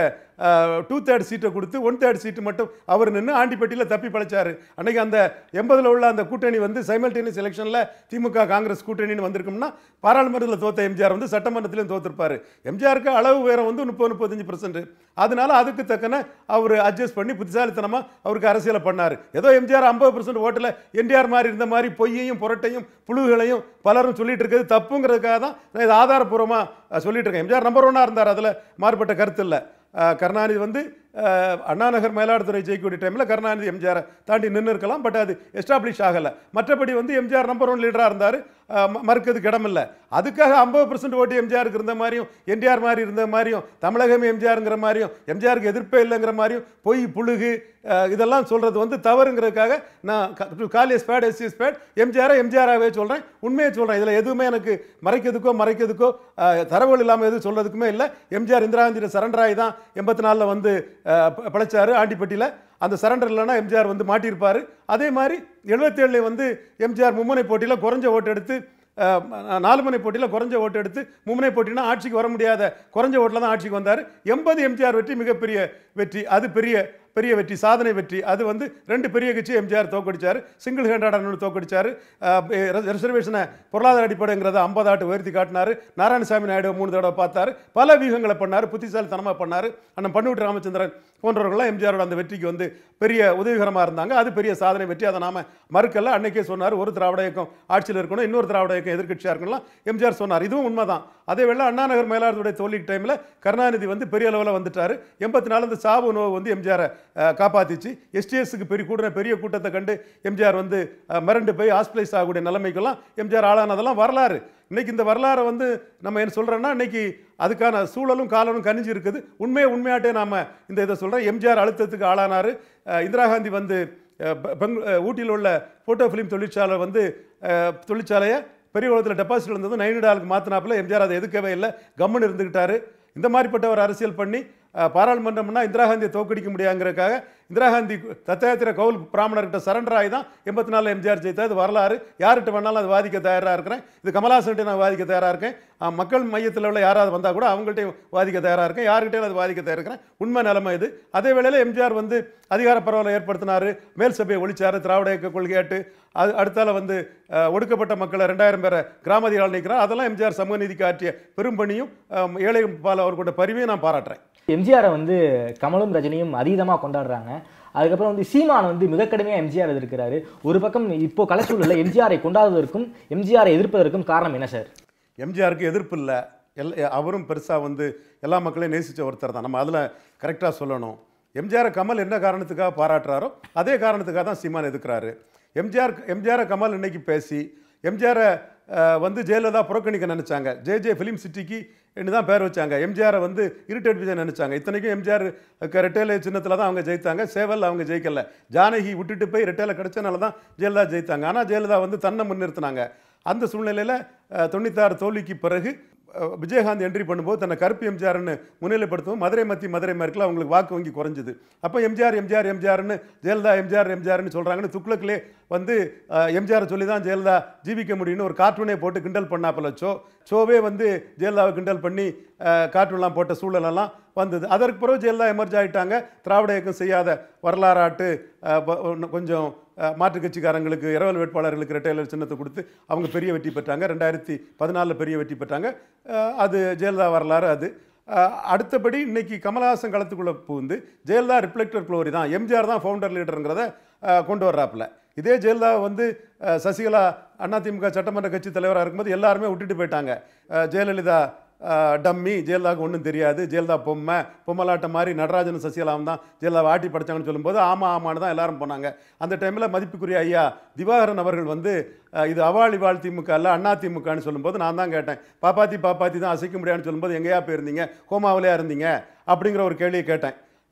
[SPEAKER 2] டூ தேர்ட் சீட்டை கொடுத்து ஒன் தேர்ட் சீட்டு மட்டும் அவர் நின்று ஆண்டிப்பட்டியில் தப்பி பழைச்சாரு அன்னைக்கு அந்த எண்பதுல உள்ள அந்த கூட்டணி வந்து சைமல்டேனியஸ் எலெக்ஷனில் திமுக காங்கிரஸ் கூட்டணின்னு வந்திருக்கும்னா பாராளுமன்றத்தில் தோத்த எம்ஜிஆர் வந்து சட்டமன்றத்திலையும் தோத்திருப்பாரு எம்ஜிஆருக்கு அளவு உயரம் வந்து முப்பது முப்பத்தஞ்சு பர்சன்ட் அதனால அதுக்கு தக்கன அவர் அட்ஜஸ்ட் பண்ணி புத்திசாலித்தனமா அவருக்கு அரசியலை பண்ணார் ஏதோ எம்ஜிஆர் ஐம்பது பர்சன்ட் ஓட்டில் என்டிஆர் மாதிரி இருந்த மாதிரி பொய்யையும் புரட்டையும் புழுகளையும் பலரும் சொல்லிட்டு இருக்கிறது தப்புங்கிறதுக்காக தான் நான் இதை ஆதாரப்பூர்வமாக சொல்லிட்டு இருக்கேன் எம்ஜிஆர் நம்பர் ஒன்னாக இருந்தார் அதில் மாறுபட்ட கருத்து இல்லை அஹ் கருணாநிதி வந்து அஹ், அண்ணாநகர் மயிலாடுதுறை ஜெயிக்கக்கூடிய டைமில் கருணாநிதி எம்ஜிஆரை தாண்டி நின்று இருக்கலாம் பட் அது எஸ்டாப்ளிஷ் ஆகலை மற்றபடி வந்து எம்ஜிஆர் நம்பர் ஒன் லீடராக இருந்தார் மறுக்கிறதுக்கு இடமில்லை அதுக்காக ஐம்பது பர்சன்ட் ஓட்டு எம்ஜிஆருக்கு இருந்த மாதிரியும் என்டிஆர் மாதிரி இருந்த மாதிரியும் தமிழகமே எம்ஜிஆருங்கிற மாதிரியும் எம்ஜிஆருக்கு எதிர்ப்பே இல்லைங்கிற மாதிரியும் பொய் புழுகு அஹ், இதெல்லாம் சொல்கிறது வந்து தவறுங்கிறதுக்காக நான் காலிய ஸ்பேட் எஸ்சி ஸ்பேட் எம்ஜிஆரை எம்ஜிஆராகவே சொல்கிறேன் உண்மையை சொல்கிறேன் இதில் எதுவுமே எனக்கு மறைக்கிறதுக்கோ மறைக்கிறதுக்கோ அஹ், தரவுகள் இல்லாமல் எதுவும் சொல்றதுக்குமே இல்லை எம்ஜிஆர் இந்திரா காந்தி சரண்டர் ஆகி தான் எண்பத்தி நாலில் வந்து அஹ், ப- பிழைச்சாரு ஆண்டிப்பட்டியில் அந்த சரண்டர் இல்லைன்னா எம்ஜிஆர் வந்து மாட்டியிருப்பார் அதே மாதிரி எழுபத்தேழுல வந்து எம்ஜிஆர் மும்முனை போட்டியில் குறைஞ்ச ஓட்டு எடுத்து அஹ், நாலு முனை போட்டியில் குறைஞ்ச ஓட்டு எடுத்து மும்முனை போட்டினா ஆட்சிக்கு வர முடியாத குறைஞ்ச ஓட்டில் தான் ஆட்சிக்கு வந்தார் எண்பது எம்ஜிஆர் வெற்றி மிகப்பெரிய வெற்றி அது பெரிய பெரிய வெற்றி சாதனை வெற்றி அது வந்து ரெண்டு பெரிய கட்சி எம்ஜிஆர் தோக்கடிச்சார் சிங்கிள் ஹேண்டட் தோக்கடிச்சார் ரிசர்வேஷனை பொருளாதார அடிப்படைங்கிறத ஐம்பது ஆட்டு உயர்த்தி காட்டினார் நாராயணசாமி நாயுடு மூணு தடவை பார்த்தாரு பல வியூகங்களை பண்ணார் புத்திசாலித்தனமாக பண்ணார் அண்ணன் பண்ருட்டி ராமச்சந்திரன் போன்றவர்கள்லாம் எம்ஜிஆரோட அந்த வெற்றிக்கு வந்து பெரிய உதவிகரமாக இருந்தாங்க அது பெரிய சாதனை வெற்றி அதை நாம மறுக்கல அன்னைக்கே சொன்னார் ஒரு திராவிட இயக்கம் ஆட்சியில் இருக்கணும் இன்னொரு திராவிட இயக்கம் எதிர்க்கட்சியாக இருக்கணும் எம்ஜிஆர் சொன்னார் இதுவும் உண்மைதான் அதே வேளை அண்ணாநகர் மயிலாடுதுறை தோல்வி டைமில் கருணாநிதி வந்து பெரிய அளவில் வந்துட்டார் எண்பத்தி நாலு அந்த சாவு நோவு வந்து எம்ஜிஆரை காப்பாத்திச்சு எஸ்டிஎஸ்க்கு பெரிய கூட்டின பெரிய கூட்டத்தை கண்டு எம்ஜிஆர் வந்து அஹ், மிரண்டு போய் ஹாஸ்பிட்டலைஸ் ஆகக்கூடிய நிலைமைக்கெல்லாம் எம்ஜிஆர் ஆளானதெல்லாம் வரலாறு இன்னைக்கு இந்த வரலாறை வந்து நம்ம என்ன சொல்றோம்னா இன்னைக்கு அதுக்கான சூழலும் காலமும் கனிஞ்சு இருக்குது உண்மையை உண்மையாட்டே நாம இந்த இதை சொல்றோம் எம்ஜிஆர் அழுத்தத்துக்கு ஆளானாரு அஹ், இந்திரா காந்தி வந்து அஹ், பெ- பெங் அஹ், ஊட்டியில் உள்ள ஃபோட்டோ ஃபிலிம் தொழிற்சாலை வந்து அஹ், தொழிற்சாலையை பெரிய உலகத்தில் டெபாசிட் இருந்தது நைனிடாலுக்கு மாற்றினாப்புல எம்ஜிஆர் அதை எதுக்கவே இல்லை கம்முன்னு இருந்துக்கிட்டாரு இந்த மாதிரிப்பட்ட ஒரு அரசியல் பண்ணி அஹ், பாராளுமன்றம்னா இந்திரா காந்தியை தோக்கடிக்க முடியாங்கிறதுக்காக இந்திரா காந்தி தத்தாயத்திர கவுல் பிராமணர்கிட்ட சரண்டர் ஆகி தான் எண்பத்தி நாலில் எம்ஜிஆர் ஜெயித்தா இது வரலாறு யார்கிட்ட வேணாலும் அது வாதிக்க தயாராக இருக்கிறேன் இது கமலாசன்கிட்ட நான் வாதிக்க தயாராக இருக்கேன் அஹ், மக்கள் மையத்தில் உள்ள யாராவது வந்தால் கூட அவங்கள்ட்டையும் வாதிக்க தயாராக இருக்கேன் யார்கிட்டையும் அது வாதிக்க தயாராக இருக்கிறேன் உண்மை நிலைமை இது அதே வேளையில் எம்ஜிஆர் வந்து அதிகார பரவலை ஏற்படுத்தினார் மேல் சபையை ஒழிச்சார் திராவிட இயக்க கொள்கையாட்டு அது அடுத்தால வந்து அஹ், ஒடுக்கப்பட்ட மக்களை ரெண்டாயிரம் பேரை கிராமதிகாரம் நிற்கிறார் அதெல்லாம் எம்ஜிஆர் சமூக நீதிக்கு ஆற்றிய பெரும் பணியும் அஹ், ஏழை பால் அவர் கொண்ட பரிவையும் நான் பாராட்டுறேன்
[SPEAKER 3] எம்ஜிஆரை வந்து கமலும் ரஜினியும் அதீதமாக கொண்டாடுறாங்க அதுக்கப்புறம் வந்து சீமான் வந்து மிக கடுமையாக எம்ஜிஆர் எதிர்க்கிறாரு ஒரு பக்கம் இப்போ கலைச்சூழலில் எம்ஜிஆரை கொண்டாடுவதற்கும் எம்ஜிஆரை எதிர்ப்பதற்கும் காரணம் என்ன சார்
[SPEAKER 2] எம்ஜிஆருக்கு எதிர்ப்பு இல்லை எல் அவரும் பெருசாக வந்து எல்லா மக்களையும் நேசித்த ஒருத்தர் தான் நம்ம அதில் கரெக்டாக சொல்லணும் எம்ஜிஆரை கமல் என்ன காரணத்துக்காக பாராட்டுறாரோ அதே காரணத்துக்காக தான் சீமான் எதுக்குறாரு எம்ஜிஆர் எம்ஜிஆரை கமல் இன்னைக்கு பேசி எம்ஜிஆரை அஹ், வந்து ஜெயலலிதா புறக்கணிக்க நினைச்சாங்க ஜே ஜே ஃபிலிம் சிட்டிக்கு தான் பேர் வச்சாங்க எம்ஜிஆரை வந்து இரிட்டேட் விஜய் நினைச்சாங்க இத்தனைக்கும் எம்ஜிஆர் ரெட்டேல சின்னத்தில் தான் அவங்க ஜெயித்தாங்க சேவல் அவங்க ஜெயிக்கல ஜானகி விட்டுட்டு போய் ரெட்டேல கிடைச்சனால தான் ஜெயலலிதா ஜெயித்தாங்க ஆனால் ஜெயலலிதா வந்து தன்னை முன்னிறுத்தினாங்க அந்த சூழ்நிலையில் தொண்ணூத்தாறு தோல்விக்கு பிறகு அஹ், விஜயகாந்த் என்ட்ரி பண்ணும்போது தன்னை கருப்பு எம்ஜிஆர்னு முன்னிலைப்படுத்தவும் மதுரை மத்தி மதுரை மேற்கில் அவங்களுக்கு வாக்கு வங்கி குறைஞ்சுது அப்போ எம்ஜிஆர் எம்ஜிஆர் எம்ஜிஆர்னு ஜெயலலிதா எம்ஜிஆர் எம்ஜிஆர்னு சொல்கிறாங்கன்னு துக்ளக்லே வந்து அஹ், எம்ஜிஆரை சொல்லி தான் ஜெயலலிதா ஜீவிக்க முடியும்னு ஒரு கார்ட்டூனே போட்டு கிண்டல் பண்ணாப்பல சோ சோவே வந்து ஜெயலலிதாவை கிண்டல் பண்ணி அஹ், கார்ட்டூன்லாம் போட்ட சூழலெல்லாம் வந்தது அதற்கு பிறகு ஜெயலலிதா எமர்ஜ் ஆயிட்டாங்க திராவிட இயக்கம் செய்யாத வரலாறாட்டு அஹ், ப- இன்னும் கொஞ்சம் அஹ், மாற்றுக் கட்சிக்காரங்களுக்கு இரவல் வேட்பாளர்களுக்கு ரெட்டையலர் சின்னத்தை கொடுத்து அவங்க பெரிய வெற்றி பெற்றாங்க ரெண்டாயிரத்தி பதினாலில் பெரிய வெற்றி பெற்றாங்க அஹ், அது ஜெயலலிதா வரலாறு அது அஹ், அடுத்தபடி இன்னைக்கு கமலஹாசன் களத்துக்குள்ளே புகுந்து ஜெயலலிதா ரிஃப்ளெக்டர் க்ளோரி தான் எம்ஜிஆர் தான் ஃபவுண்டர் லீடருங்கிறத அஹ், கொண்டு வர்றாப்புல இதே ஜெயலலிதா வந்து அஹ், சசிகலா அதிமுக சட்டமன்ற கட்சி தலைவராக இருக்கும்போது எல்லாருமே விட்டுட்டு போயிட்டாங்க அஹ், ஜெயலலிதா அஹ், டம்மி ஜெயலலிதாவுக்கு ஒன்றும் தெரியாது ஜெயலலிதா பொம்மை பொம்மலாட்டம் மாதிரி நடராஜன் சசிகலாவும் தான் ஜெயலலிதா ஆட்டி படைச்சாங்கன்னு சொல்லும்போது ஆமா ஆமான்னு தான் எல்லாரும் போனாங்க அந்த டைமில் மதிப்புக்குரிய ஐயா திவாகரன் அவர்கள் வந்து அஹ், இது அவாளி வாழ் திமுக அல்ல அண்ணா திமுகன்னு சொல்லும்போது நான் தான் கேட்டேன் பாப்பாத்தி பாப்பாத்தி தான் அசைக்க முடியாதுன்னு சொல்லும்போது எங்கேயா போயிருந்தீங்க கோமாவிலையா இருந்தீங்க அப்படிங்கிற ஒரு கேள்வியை கேட்டேன்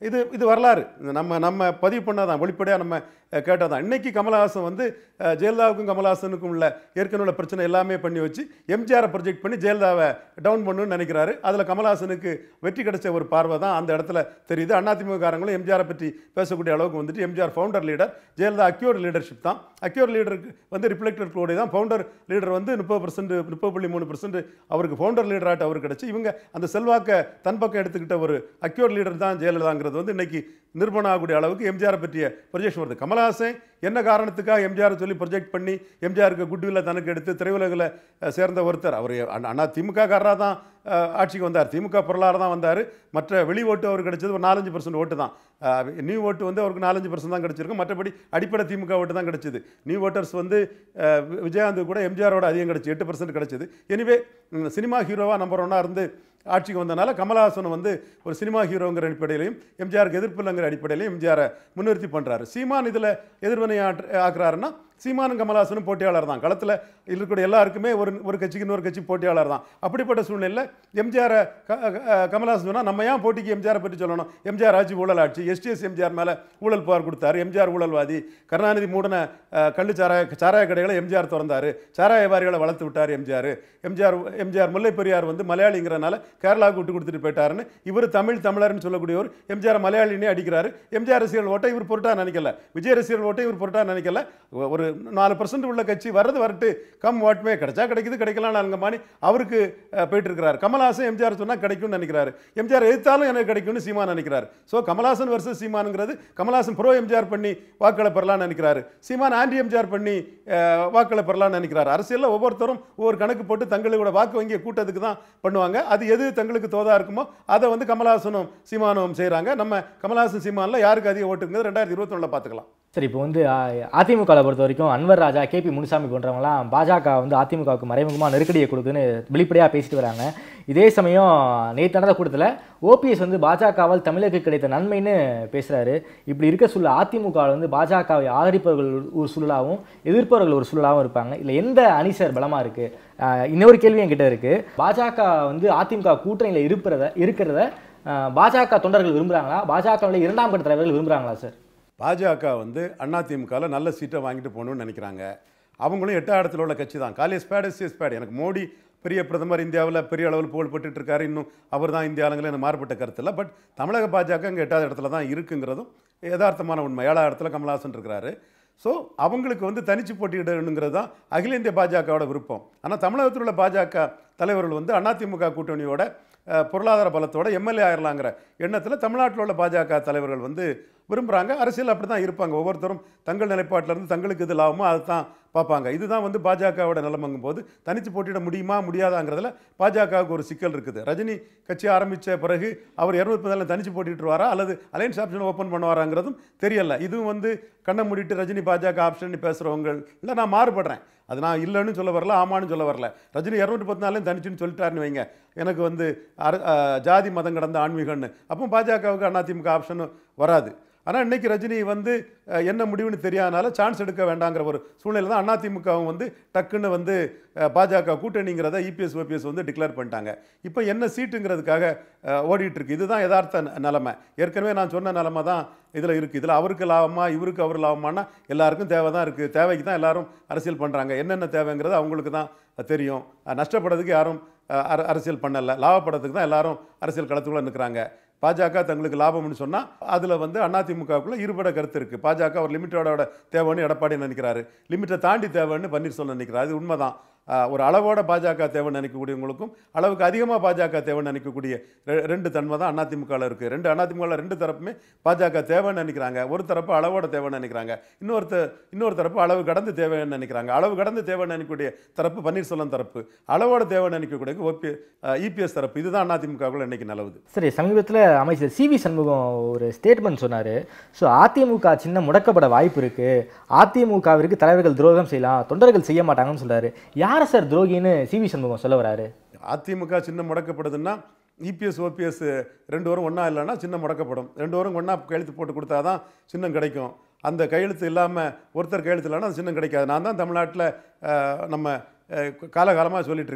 [SPEAKER 2] இது இது வரலாறு இது நம்ம நம்ம பதிவு பண்ணாதான் வெளிப்படையாக நம்ம கேட்டால் தான் இன்னைக்கு கமலஹாசன் வந்து அஹ், ஜெயலலிதாவுக்கும் கமலஹாசனுக்கும் உள்ள ஏற்கனவே உள்ள பிரச்சனை எல்லாமே பண்ணி வச்சு எம்ஜிஆரை ப்ரொஜெக்ட் பண்ணி ஜெயலலிதாவை டவுன் பண்ணணும்னு நினைக்கிறாரு அதில் கமலஹாசனுக்கு வெற்றி கிடைச்ச ஒரு பார்வை தான் அந்த இடத்துல தெரியுது அதிமுககாரங்களும் எம்ஜிஆரை பற்றி பேசக்கூடிய அளவுக்கு வந்துட்டு MGR founder leader Jayalalithaa acquire leadership தான் அக்யூர் லீடருக்கு வந்து ரிஃப்ளெக்டட் க்ளோடி தான் ஃபவுண்டர் லீடர் வந்து முப்பது பர்சன்ட் முப்பது புள்ளி மூணு பர்சன்ட் அவருக்கு ஃபவுண்டர் லீடராட்டு அவருக்கு கிடச்சி இவங்க அந்த செல்வாக்கை தன் பக்கம் எடுத்துக்கிட்ட ஒரு அக்யூர் லீடர் தான் ஜெயலலிதாங்கிறது வந்து இன்னைக்கு நிரூபணம் ஆகக்கூடிய அளவுக்கு எம்ஜிஆரை பற்றிய ப்ரொஜெக்ஷன் வருது கமலஹாசன் என்ன காரணத்துக்காக எம்ஜிஆர் சொல்லி ப்ரொஜெக்ட் பண்ணி எம்ஜிஆருக்கு குட்வில்ல தனக்கு எடுத்து திரையுலகில் அஹ், சேர்ந்த ஒருத்தர் அவர் அண்ணா திமுக காரராக தான் அஹ், ஆட்சிக்கு வந்தார் திமுக பொருளாதாரம் தான் வந்தார் மற்ற வெளி ஓட்டு அவருக்கு கிடைச்சது ஒரு நாலஞ்சு பர்சன்ட் ஓட்டு தான் அஹ், நியூ ஓட்டு வந்து அவருக்கு நாலஞ்சு பர்சன்ட் தான் கிடைச்சிருக்கும் மற்றபடி அடிப்படை திமுக ஓட்டு தான் கிடைச்சது நியூ ஓட்டர்ஸ் வந்து அஹ், வி- விஜயகாந்த் கூட எம்ஜிஆரோட அதிகம் கிடைச்சு எட்டு பர்சன்ட் கிடைச்சது எனிவே சினிமா ஹீரோவாக நம்பர் ஒன்றா இருந்து ஆட்சிக்கு வந்தனால கமலஹாசன் வந்து ஒரு சினிமா ஹீரோங்கிற அடிப்படையிலையும் எம்ஜிஆருக்கு எதிர்ப்பு இல்லைங்கிற அடிப்படையிலையும் எம்ஜிஆரை முன்னிறுத்தி பண்ணுறாரு சீமான் இதில் எதிர்வினை ஆற்று ஆக்குறாருன்னா சீமானும் கமலஹாசனும் போட்டியாளர் தான் களத்தில் இருக்கக்கூடிய எல்லாருக்குமே ஒரு ஒரு கட்சிக்கு இன்னொரு கட்சி போட்டியாளர் தான் அப்படிப்பட்ட சூழ்நிலையில் எம்ஜிஆரை க- க- கமலஹாசன் சொன்னால் நம்ம ஏன் போட்டிக்கு எம்ஜிஆரை பற்றி சொல்லணும் எம்ஜிஆர் ஆட்சி ஊழல் ஆட்சி எஸ்டிஎஸ் எம்ஜிஆர் மேலே ஊழல் புகார் கொடுத்தாரு எம்ஜிஆர் ஊழல்வாதி கருணாநிதி மூடன அஹ், கள்ளு சாராய சாராய கடைகளை எம்ஜிஆர் திறந்தாரு சாராய வியாபாரிகளை வளர்த்து விட்டார் எம்ஜிஆர் எம்ஜிஆர் எம்ஜிஆர் முல்லை பெரியார் வந்து மலையாளிங்கிறனால கேரளாவுக்கு விட்டு கொடுத்துட்டு போயிட்டாருன்னு இவர் தமிழ் தமிழர்னு சொல்லக்கூடியவர் எம்ஜிஆர் மலையாளினே அடிக்கிறாரு எம்ஜிஆர் ரசிகர்கள் ஓட்டை இவர் பொருட்டா நினைக்கல விஜய் ரசிகர்கள் ஓட்டை இவர் பொருட்டா நினைக்கல ஒ- ஒரு நாலு பர்சன்ட் உள்ள கட்சி வர்றது வரட்டு கம் வாட்மே கிடைச்சா கிடைக்குது கிடைக்கலாம் நாங்க மாணி அவருக்கு அஹ், போயிட்டு இருக்கிறார் கமல்ஹாசன் எம்ஜிஆர் சொன்னா கிடைக்கும்னு நினைக்கிறாரு எம்ஜிஆர் எதிர்த்தாலும் எனக்கு கிடைக்கும்னு சீமான் நினைக்கிறார் ஸோ கமல்ஹாசன் வர்சஸ் சீமானுங்கிறது கமல்ஹாசன் ப்ரோ எம்ஜிஆர் பண்ணி வாக்களை பெறலாம்னு நினைக்கிறாரு சீமான் ஆன்டி எம்ஜிஆர் பண்ணி அஹ், வாக்களை பெறலாம்னு நினைக்கிறார் அரசியலில் ஒவ்வொருத்தரும் ஒவ்வொரு கணக்கு போட்டு தங்களோட வாக்கு வங்கியை கூட்டத்துக்கு தான் பண்ணுவாங்க அது எது தங்களுக்கு தோதா இருக்குமோ அதை வந்து கமல்ஹாசனும் சீமானும் செய்கிறாங்க நம்ம கமல்ஹாசன் சீமானில் யாருக்கு அதிக ஓட்டுங்கிறது ரெண்டாயிரத்தி இருபத்தொன்னில் பார்த்துக்கலாம்
[SPEAKER 3] சரி இப்போ வந்து அதிமுகவை பொறுத்த வரைக்கும் அன்வர் ராஜா கேபி முனுசாமி போன்றவங்கலாம் பாஜக வந்து அதிமுகவுக்கு மறைமுகமாக நெருக்கடியை கொடுக்குன்னு வெளிப்படையாக பேசிட்டு வராங்க இதே சமயம் நேற்று நடந்த கூட்டத்தில் ஓபிஎஸ் வந்து பாஜகவால் தமிழருக்கு கிடைத்த நன்மைன்னு பேசுகிறாரு இப்படி இருக்க சூழல் அதிமுக வந்து பாஜகவை ஆதரிப்பவர்கள் ஒரு சூழலாகவும் எதிர்ப்பவர்கள் ஒரு சூழலாகவும் இருப்பாங்க இல்லை எந்த அணி சார் பலமாக இருக்குது இன்னொரு கேள்வி என்கிட்ட இருக்குது பாஜக வந்து அதிமுக கூட்டணியில் இருப்பத இருக்கிறத அஹ், பாஜக தொண்டர்கள் விரும்புகிறாங்களா பாஜகவுடைய இரண்டாம் கட்ட தலைவர்கள் விரும்புகிறாங்களா சார்
[SPEAKER 2] பாஜக வந்து அதிமுகவில் நல்ல சீட்டை வாங்கிட்டு போகணும்னு நினைக்கிறாங்க அவங்களும் எட்டாம் இடத்துல உள்ள கட்சி தான் காலி ஸ்பேட் எஸ் ஸ்பேட் எனக்கு மோடி பெரிய பிரதமர் இந்தியாவில் பெரிய அளவில் புகழ்பட்டுட்டு இருக்காரு இன்னும் அவர் தான் இந்திய ஆளுங்களே எனக்கு மாறுபட்ட கருத்து இல்லை பட் தமிழக பாஜக இங்கே எட்டாவது இடத்துல தான் இருக்குங்கிறதும் யதார்த்தமான உண்மை ஏழாவது இடத்துல கமல்ஹாசன் இருக்கிறாரு ஸோ அவங்களுக்கு வந்து தனிச்சு போட்டியிடணுங்கிறது தான் அகில இந்திய பாஜகவோட விருப்பம் ஆனால் தமிழகத்தில் உள்ள பாஜக தலைவர்கள் வந்து அதிமுக கூட்டணியோட அஹ், பொருளாதார பலத்தோட எம்எல்ஏ ஆயிரலாங்கிற எண்ணத்தில் தமிழ்நாட்டில் உள்ள பாஜக தலைவர்கள் வந்து விரும்புகிறாங்க அரசியல் அப்படி தான் இருப்பாங்க ஒவ்வொருத்தரும் தங்கள் நிலைப்பாட்டிலேருந்து தங்களுக்கு இது லாபமோ அதை தான் பார்ப்பாங்க இதுதான் வந்து பாஜகவோட நிலைமங்கும் போது தனித்து போட்டியிட முடியுமா முடியாதாங்கிறதுல பாஜகவுக்கு ஒரு சிக்கல் இருக்குது ரஜினி கட்சி ஆரம்பித்த பிறகு அவர் இரநூத்தி பதினாலு தனிச்சு போட்டிட்டுருவாரா அல்லது அலைன்ஸ் ஆப்ஷன் ஓப்பன் பண்ணுவாராங்கிறதும் தெரியல இதுவும் வந்து கண்ணை மூடிட்டு ரஜினி பாஜக ஆப்ஷன் பேசுகிறவங்க இல்லை நான் மாறுபடுறேன் அது நான் இல்லைன்னு சொல்ல வரல ஆமான்னு சொல்ல வரல ரஜினி இரநூத்தி பத்து நாளையும் தனிச்சுன்னு சொல்லிட்டாருன்னு வைங்க எனக்கு வந்து அர அஹ், ஜாதி மதம் கடந்த ஆன்மீகம்னு அப்போ பாஜகவுக்கு அதிமுக ஆப்ஷன் வராது ஆனால் இன்னைக்கு ரஜினி வந்து அஹ், என்ன முடிவுன்னு தெரியாதனால சான்ஸ் எடுக்க வேண்டாங்கிற ஒரு சூழ்நிலை தான் அதிமுகவும் வந்து டக்குன்னு வந்து அஹ், பாஜக கூட்டணிங்கிறத இபிஎஸ் ஓபிஎஸ் வந்து டிக்ளேர் பண்ணிட்டாங்க இப்போ என்ன சீட்டுங்கிறதுக்காக அஹ், ஓடிட்டு இருக்கு இதுதான் யதார்த்த ந- நிலைமை ஏற்கனவே நான் சொன்ன நிலைமை தான் இதில் இருக்குது இதில் அவருக்கு லாபமா இவருக்கு அவர் லாபமானா எல்லாருக்கும் தேவை தான் இருக்குது தேவைக்கு தான் எல்லாரும் அரசியல் பண்ணுறாங்க என்னென்ன தேவைங்கிறது அவங்களுக்கு தான் தெரியும் அஹ், நஷ்டப்படுறதுக்கு யாரும் அஹ், அர- அரசியல் பண்ணலை லாபப்படுறதுக்கு தான் எல்லாரும் அரசியல் களத்துக்குள்ளே நிற்கிறாங்க பாஜக தங்களுக்கு லாபம்னு சொன்னால் அதில் வந்து அதிமுகவுக்குள்ள இருபட கருத்து இருக்குது பாஜக ஒரு லிமிட்டோட தேவைன்னு எடப்பாடி நினைக்கிறாரு லிமிட்டை தாண்டி தேவைன்னு பன்னீர்செல்வம் நினைக்கிறாரு அது உண்மைதான் ஆஹ் ஒரு அளவோட பாஜக தேவைன்னு நினைக்கக்கூடியவங்களுக்கும் அளவுக்கு அதிகமாக பாஜக தேவைன்னு நினைக்கக்கூடிய ரெ- ரெண்டு தன்மை தான் அதிமுகவில் இருக்குது ரெண்டு அதிமுகவில் ரெண்டு தரப்புமே பாஜக தேவைன்னு நினைக்கிறாங்க ஒரு தரப்பு அளவோட தேவைன்னு நினைக்கிறாங்க இன்னொருத்த இன்னொரு தரப்பு அளவு கடந்து தேவைன்னு நினைக்கிறாங்க அளவு கடந்து தேவைன்னு நினைக்கக்கூடிய தரப்பு பன்னீர்செல்வம் தரப்பு அளவோட தேவைன்னு நினைக்கக்கூடிய ஓபி இபிஎஸ் தரப்பு இதுதான் அதிமுகவுக்குள்ள இன்னைக்கு நிலவுது
[SPEAKER 3] சரி சமீபத்தில் அமைச்சர் சிவி சண்முகம் ஒரு ஸ்டேட்மெண்ட் சொன்னார் ஸோ அதிமுக சின்ன முடக்கப்பட வாய்ப்பு இருக்குது அதிமுகவிற்கு தலைவர்கள் துரோகம் செய்யலாம் தொண்டர்கள் செய்ய மாட்டாங்கன்னு சொல்றாரு யாரை சார் துரோகின்னு சிவி சண்முகம் சொல்ல வராரு
[SPEAKER 2] அதிமுக சின்னம் முடக்கப்படுதுன்னா இபிஎஸ் ஓபிஎஸ் ரெண்டு பேரும் ஒன்றா இல்லைன்னா சின்னம் முடக்கப்படும் ரெண்டு பேரும் ஒன்றா கையெழுத்து போட்டு கொடுத்தா தான் சின்னம் கிடைக்கும் அந்த கையெழுத்து இல்லாமல் ஒருத்தர் கையெழுத்து இல்லைன்னா அந்த சின்னம் கிடைக்காது நான் தான் தமிழ்நாட்டில் நம்ம காலகாலமாக சொல்லிட்டு இருக்கேன்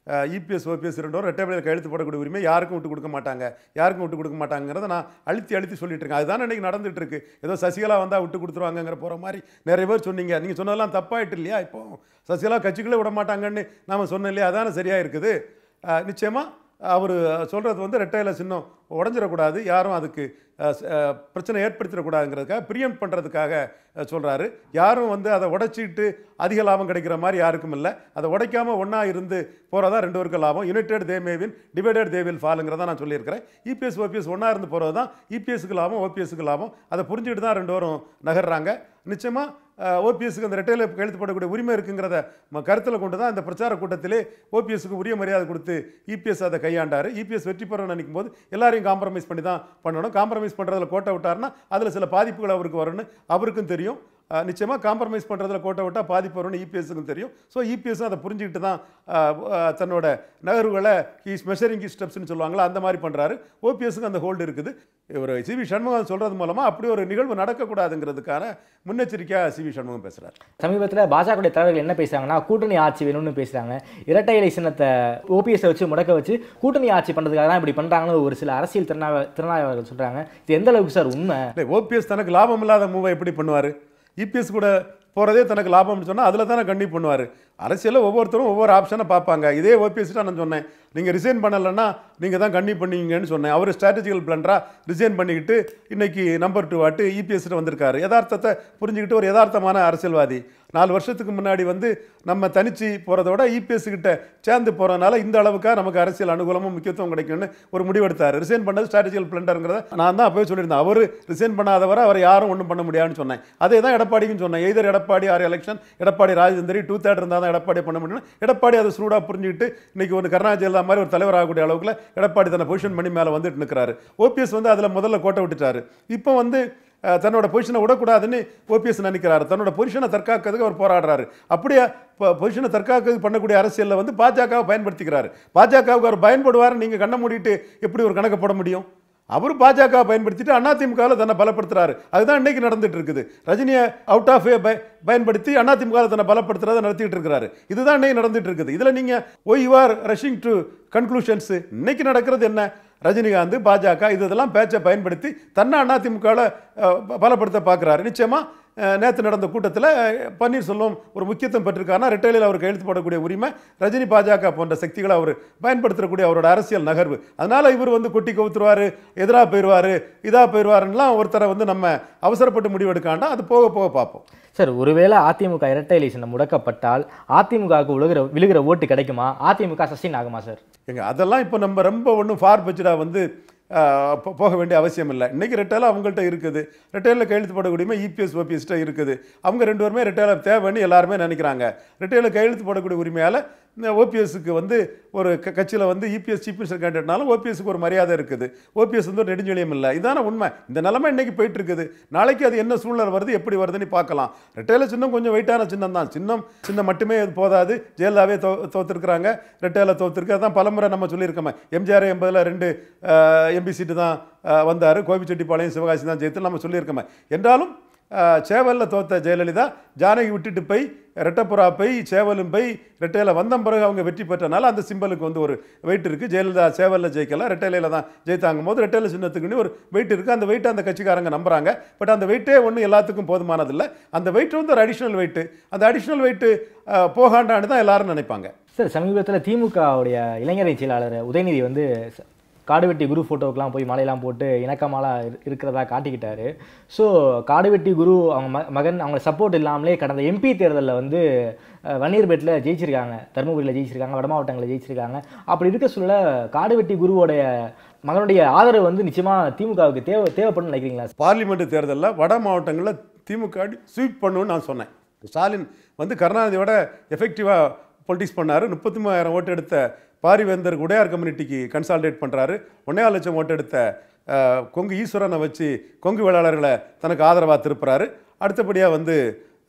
[SPEAKER 2] இபிஎஸ் ஓபிஎஸ் ரெண்டோரும் ரெட்டைப்படையில் கையெழுத்து போடக்கூடிய உரிமை யாருக்கும் விட்டு கொடுக்க மாட்டாங்க யாருக்கும் விட்டு கொடுக்க மாட்டாங்கிறத நான் அழுத்தி அழுத்தி சொல்லிட்டு இருக்கேன் அதுதான் இன்னைக்கு நடந்துட்டு இருக்கு ஏதோ சசிகலா வந்தால் விட்டு கொடுத்துருவாங்கங்கிற போகிற மாதிரி நிறைய பேர் சொன்னீங்க நீங்கள் சொன்னதெல்லாம் தப்பாயிட்டு இல்லையா இப்போ சசிகலா கட்சிக்குள்ளே விட மாட்டாங்கன்னு நாம சொன்னோம் இல்லையா அதானே சரியாக இருக்குது அஹ், நிச்சயமா அவர் சொல்கிறது வந்து ரெட்டையில சின்னம் உடஞ்சிடக்கூடாது யாரும் அதுக்கு அஹ், ஸ்- அஹ், பிரச்சனை ஏற்படுத்திடக்கூடாதுங்கிறதுக்காக பிரியம் பண்ணுறதுக்காக சொல்கிறாரு யாரும் வந்து அதை உடைச்சிட்டு அதிக லாபம் கிடைக்கிற மாதிரி யாருக்கும் இல்லை அதை உடைக்காம ஒன்றா இருந்து போகிறதா ரெண்டு பேருக்கும் லாபம் யுனைடெட் தேமேவின் டிவைடட் தேவில் ஃபாலுங்கிறத நான் சொல்லியிருக்கிறேன் இபிஎஸ் ஓபிஎஸ் ஒன்றா இருந்து போகிறது தான் இபிஎஸ்க்கு லாபம் ஓபிஎஸ்க்கு லாபம் அதை புரிஞ்சுக்கிட்டு தான் ரெண்டு பேரும் நகர்றாங்க நிச்சயமாக ஓபிஎஸ்க்கு அந்த ரெட்டையில் கையெழுத்து போடக்கூடிய உரிமை இருக்குங்கிறத கருத்தில் கொண்டு தான் இந்த பிரச்சார கூட்டத்திலே ஓபிஎஸ்க்கு உரிய மரியாதை கொடுத்து இபிஎஸ் அதை கையாண்டார் இபிஎஸ் வெற்றி பெறணும்னு நினைக்கும் போது எல்லாரையும் காம்ப்ரமைஸ் பண்ணி தான் பண்ணணும் காம்ப்ரமைஸ் பண்ணுறதுல கோட்டை விட்டாருன்னா அதில் சில பாதிப்புகள் அவருக்கு வரும்னு அவருக்கும் தெரியும் அஹ், நிச்சயமா காம்ப்ரமைஸ் பண்ணுறதுல கோட்டை விட்டால் பாதிப்பு வரும்னு இபிஎஸ்க்கும் தெரியும் ஸோ இபிஎஸ் அதை புரிஞ்சுக்கிட்டு தான் அஹ், அஹ், தன்னோட நகர்வுகளை இஸ் மெஷரிங் ஸ்டெப்ஸ்னு சொல்லுவாங்களா அந்த மாதிரி பண்ணுறாரு ஓபிஎஸ்க்கு அந்த ஹோல்டு இருக்குது இவர் சிவி சண்முகம் சொல்கிறது மூலமாக அப்படி ஒரு நிகழ்வு நடக்கக்கூடாதுங்கிறதுக்கான முன்னெச்சரிக்கையாக சிவி சண்முகம் பேசுகிறார்
[SPEAKER 3] சமீபத்தில் பாஜக தலைவர்கள் என்ன பேசுறாங்கன்னா கூட்டணி ஆட்சி வேணும்னு பேசுறாங்க இரட்டை இலை சின்னத்தை ஓபிஎஸ் வச்சு முடக்க வச்சு கூட்டணி ஆட்சி பண்றதுக்காக தான் இப்படி பண்றாங்கன்னு ஒரு சில அரசியல் திறனாய்வ திறனாய்வாளர்கள் சொல்றாங்க இது எந்த அளவுக்கு சார் உண்மை
[SPEAKER 2] இல்லை ஓபிஎஸ் தனக்கு லாபம் இல்லாத மூவை எப்படி பண்ணுவார் இபிஎஸ் கூட போகிறதே தனக்கு லாபம்னு சொன்னால் அதில் தானே கண்டி பண்ணுவார் அரசியலில் ஒவ்வொருத்தரும் ஒவ்வொரு ஆப்ஷனை பார்ப்பாங்க இதே ஓபிஎஸ் தான் நான் சொன்னேன் நீங்கள் ரிசைன் பண்ணலைன்னா நீங்கள் தான் கண்டி பண்ணுவீங்கன்னு சொன்னேன் அவர் ஸ்ட்ராட்டஜிக்கல் பிளண்டராக ரிசைன் பண்ணிக்கிட்டு இன்னைக்கு நம்பர் டூ வாட்டு இபிஎஸ்ட்டு வந்திருக்காரு யதார்த்தத்தை புரிஞ்சுக்கிட்டு ஒரு யதார்த்தமான அரசியல்வாதி நாலு வருஷத்துக்கு முன்னாடி வந்து நம்ம தனிச்சு போகிறதோட இபிஎஸ் கிட்ட சேர்ந்து போகிறதுனால இந்த அளவுக்காக நமக்கு அரசியல் அனுகூலமும் முக்கியத்துவம் கிடைக்கும்னு ஒரு முடிவெடுத்தார் ரிசைன் பண்ணது ஸ்ட்ராட்டஜிக்கல் பிளண்டருங்கிறத நான் தான் அப்போவே சொல்லியிருந்தேன் அவர் ரிசைன் பண்ணாதவரை அவர் யாரும் ஒன்றும் பண்ண முடியாதுன்னு சொன்னேன் அதே தான் எடப்பாடிக்கும் சொன்னேன் either Edappadi or election Edappadi ராஜேந்திரி டூ தேர்ட் இருந்தால் தான் எடப்பாடி பண்ண முடியும் எடப்பாடி அதை சூடாக புரிஞ்சுக்கிட்டு இன்னைக்கு ஒரு கருணா ஜெயலலிதா மாதிரி ஒரு தலைவர் ஆகக்கூடிய அளவுக்கு எடப்பாடி தன்னை பொசிஷன் பண்ணி மேலே வந்துட்டு நிற்கிறாரு ஓபிஎஸ் வந்து அதில் முதல்ல கோட்டை விட்டுட்டாரு இப்போ வந்து அஹ், தன்னோட பொசிஷனை விடக்கூடாதுன்னு ஓபிஎஸ் நினைக்கிறாரு தன்னோட பொசிஷனை தற்காக்கிறதுக்கு அவர் போராடுறாரு அப்படியே பொசிஷனை தற்காக்கிறதுக்கு பண்ணக்கூடிய அரசியலில் வந்து பாஜகவை பயன்படுத்திக்கிறாரு பாஜகவுக்கு அவர் பயன்படுவார் நீங்கள் கண்ணை மூடிட்டு எப்படி ஒரு கணக்கு போட முடியும் அவர் பாஜக பயன்படுத்திட்டு அதிமுகவில் தன்னை பலப்படுத்துறாரு அதுதான் இன்னைக்கு நடந்துட்டு இருக்குது ரஜினியை அவுட் ஆஃப் பயன்படுத்தி அதிமுகவில் தன்னை பலப்படுத்துறதை நடத்திட்டு இருக்கிறாரு இதுதான் இன்னைக்கு நடந்துட்டு இருக்குது இதில் நீங்கள் why you are rushing to conclusions இன்னைக்கு நடக்கிறது என்ன ரஜினிகாந்த் பாஜக இது இதெல்லாம் பேச்சை பயன்படுத்தி தன்னை அதிமுகவில் பலப்படுத்த பார்க்குறாரு நிச்சயமாக நேற்று நடந்த கூட்டத்தில் பன்னீர்செல்வம் ஒரு முக்கியத்துவம் பெற்றிருக்காருன்னா ரெட்டையில அவர் கையெழுத்து போடக்கூடிய உரிமை ரஜினி பாஜக போன்ற சக்திகளை அவர் பயன்படுத்தக்கூடிய அவரோட அரசியல் நகர்வு அதனால இவர் வந்து கொட்டி கவுத்துருவாரு எதிராக போயிடுவாரு இதாக போயிடுவாருலாம் ஒருத்தரை வந்து நம்ம அவசரப்பட்டு முடிவெடுக்காண்டா அது போக போக பார்ப்போம்
[SPEAKER 3] சார் ஒருவேளை அதிமுக இரட்டை இலை சின்னம் முடக்கப்பட்டால் அதிமுகவுக்கு விழுகிற விழுகிற ஓட்டு கிடைக்குமா அதிமுக சஸ்டெயின் ஆகுமா சார்
[SPEAKER 2] எங்க அதெல்லாம் இப்போ நம்ம ரொம்ப ஒன்றும் ஃபார் பெச்சடாக வந்து ஆஹ், போ- போக வேண்டிய அவசியம் இல்லை இன்னைக்கு ரெட்டையில அவங்கள்ட்ட இருக்குது ரெட்டையில கையெழுத்து போடக்கூடிய இபிஎஸ் ஓபிஎஸ்ட்ட இருக்குது அவங்க ரெண்டு பேருமே ரெட்டையில தேவைன்னு எல்லாருமே நினைக்கிறாங்க ரெட்டையில கையெழுத்து போடக்கூடிய உரிமையால் இந்த ஓபிஎஸ்க்கு வந்து ஒரு க கட்சியில் வந்து இபிஎஸ் சீஃப் மினிஸ்டர் கேண்டிடேட்னாலும் ஓபிஎஸ்க்கு ஒரு மரியாதை இருக்குது ஓபிஎஸ் வந்து ஒரு நெடுஞ்செழியம் இல்லை இதான உண்மை இந்த நிலைமை இன்னைக்கு போயிட்டு இருக்குது நாளைக்கு அது என்ன சூழ்நிலை வருது எப்படி வருதுன்னு பார்க்கலாம் ரெட்டையில சின்னம் கொஞ்சம் வெயிட்டான சின்னம் தான் சின்னம் சின்னம் மட்டுமே அது போதாது ஜெயலலிதாவே தோ தோத்துருக்குறாங்க ரெட்டையில தோத்துருக்கு அதான் பலமுறை நம்ம சொல்லியிருக்கோமே எம்ஜிஆர் எண்பதில் ரெண்டு எம்பி சீட்டு தான் வந்தார் கோபிச்செட்டிப்பாளையம் சிவகாசி தான் ஜெயித்து நம்ம சொல்லியிருக்கோமே என்றாலும் அஹ், சேவலில் தோத்த ஜெயலலிதா ஜானகி விட்டுட்டு போய் ரெட்டப்புறா போய் சேவலும் போய் ரெட்டையில வந்த பிறகு அவங்க வெற்றி பெற்றனால அந்த சிம்பலுக்கு வந்து ஒரு வெயிட் இருக்குது ஜெயலலிதா சேவலில் ஜெயிக்கல ரெட்டையில தான் ஜெயித்தாங்கும் போது ரெட்டையில சின்னத்துக்குன்னு ஒரு வெயிட் இருக்குது அந்த வெயிட்டை அந்த கட்சிக்காரங்க நம்புறாங்க பட் அந்த வெயிட்டே ஒன்றும் எல்லாத்துக்கும் போதுமானதில்லை அந்த வெயிட் வந்து ஒரு அடிஷ்னல் வெயிட்டு அந்த அடிஷ்னல் வெயிட்டு போகாண்டான்னு தான் எல்லாரும் நினைப்பாங்க
[SPEAKER 3] சார் சமீபத்தில் திமுகவுடைய இளைஞரணி செயலாளர் உதயநிதி வந்து ச- காடுவெட்டி குரு ஃபோட்டோக்கெலாம் போய் மாலையெல்லாம் போட்டு இணக்கமாலாம் இரு- இருக்கிறதா காட்டிக்கிட்டாரு ஸோ காடுவெட்டி குரு அவங்க ம மகன் அவங்க சப்போர்ட் இல்லாமலே கடந்த எம்பி தேர்தலில் வந்து அஹ், வன்னியர்பேட்டில் ஜெயிச்சிருக்காங்க தருமபுரியில் ஜெயிச்சிருக்காங்க வட மாவட்டங்களில் ஜெயிச்சிருக்காங்க அப்படி இருக்க சொல்ல காடுவெட்டி குருவோடைய மகனுடைய ஆதரவு வந்து நிச்சயமாக திமுகவுக்கு தேவை தேவைப்படும் நினைக்கிறீங்களா
[SPEAKER 2] பார்லிமெண்ட் தேர்தலில் வட மாவட்டங்களில் திமுக ஸ்வீப் பண்ணுன்னு நான் சொன்னேன் ஸ்டாலின் வந்து கருணாநிதியோட எஃபெக்டிவாக பொலிட்டிக்ஸ் பண்ணார் முப்பத்தி மூவாயிரம் ஓட்டு எடுத்த பாரிவேந்தர் உடையார் கம்யூனிட்டிக்கு கன்சால்டேட் பண்ணுறாரு ஒன்னே லட்சம் ஓட்டு எடுத்த அஹ், கொங்கு ஈஸ்வரனை வச்சு கொங்கு வேளாளர்களை தனக்கு ஆதரவாக திருப்புறாரு அடுத்தபடியாக வந்து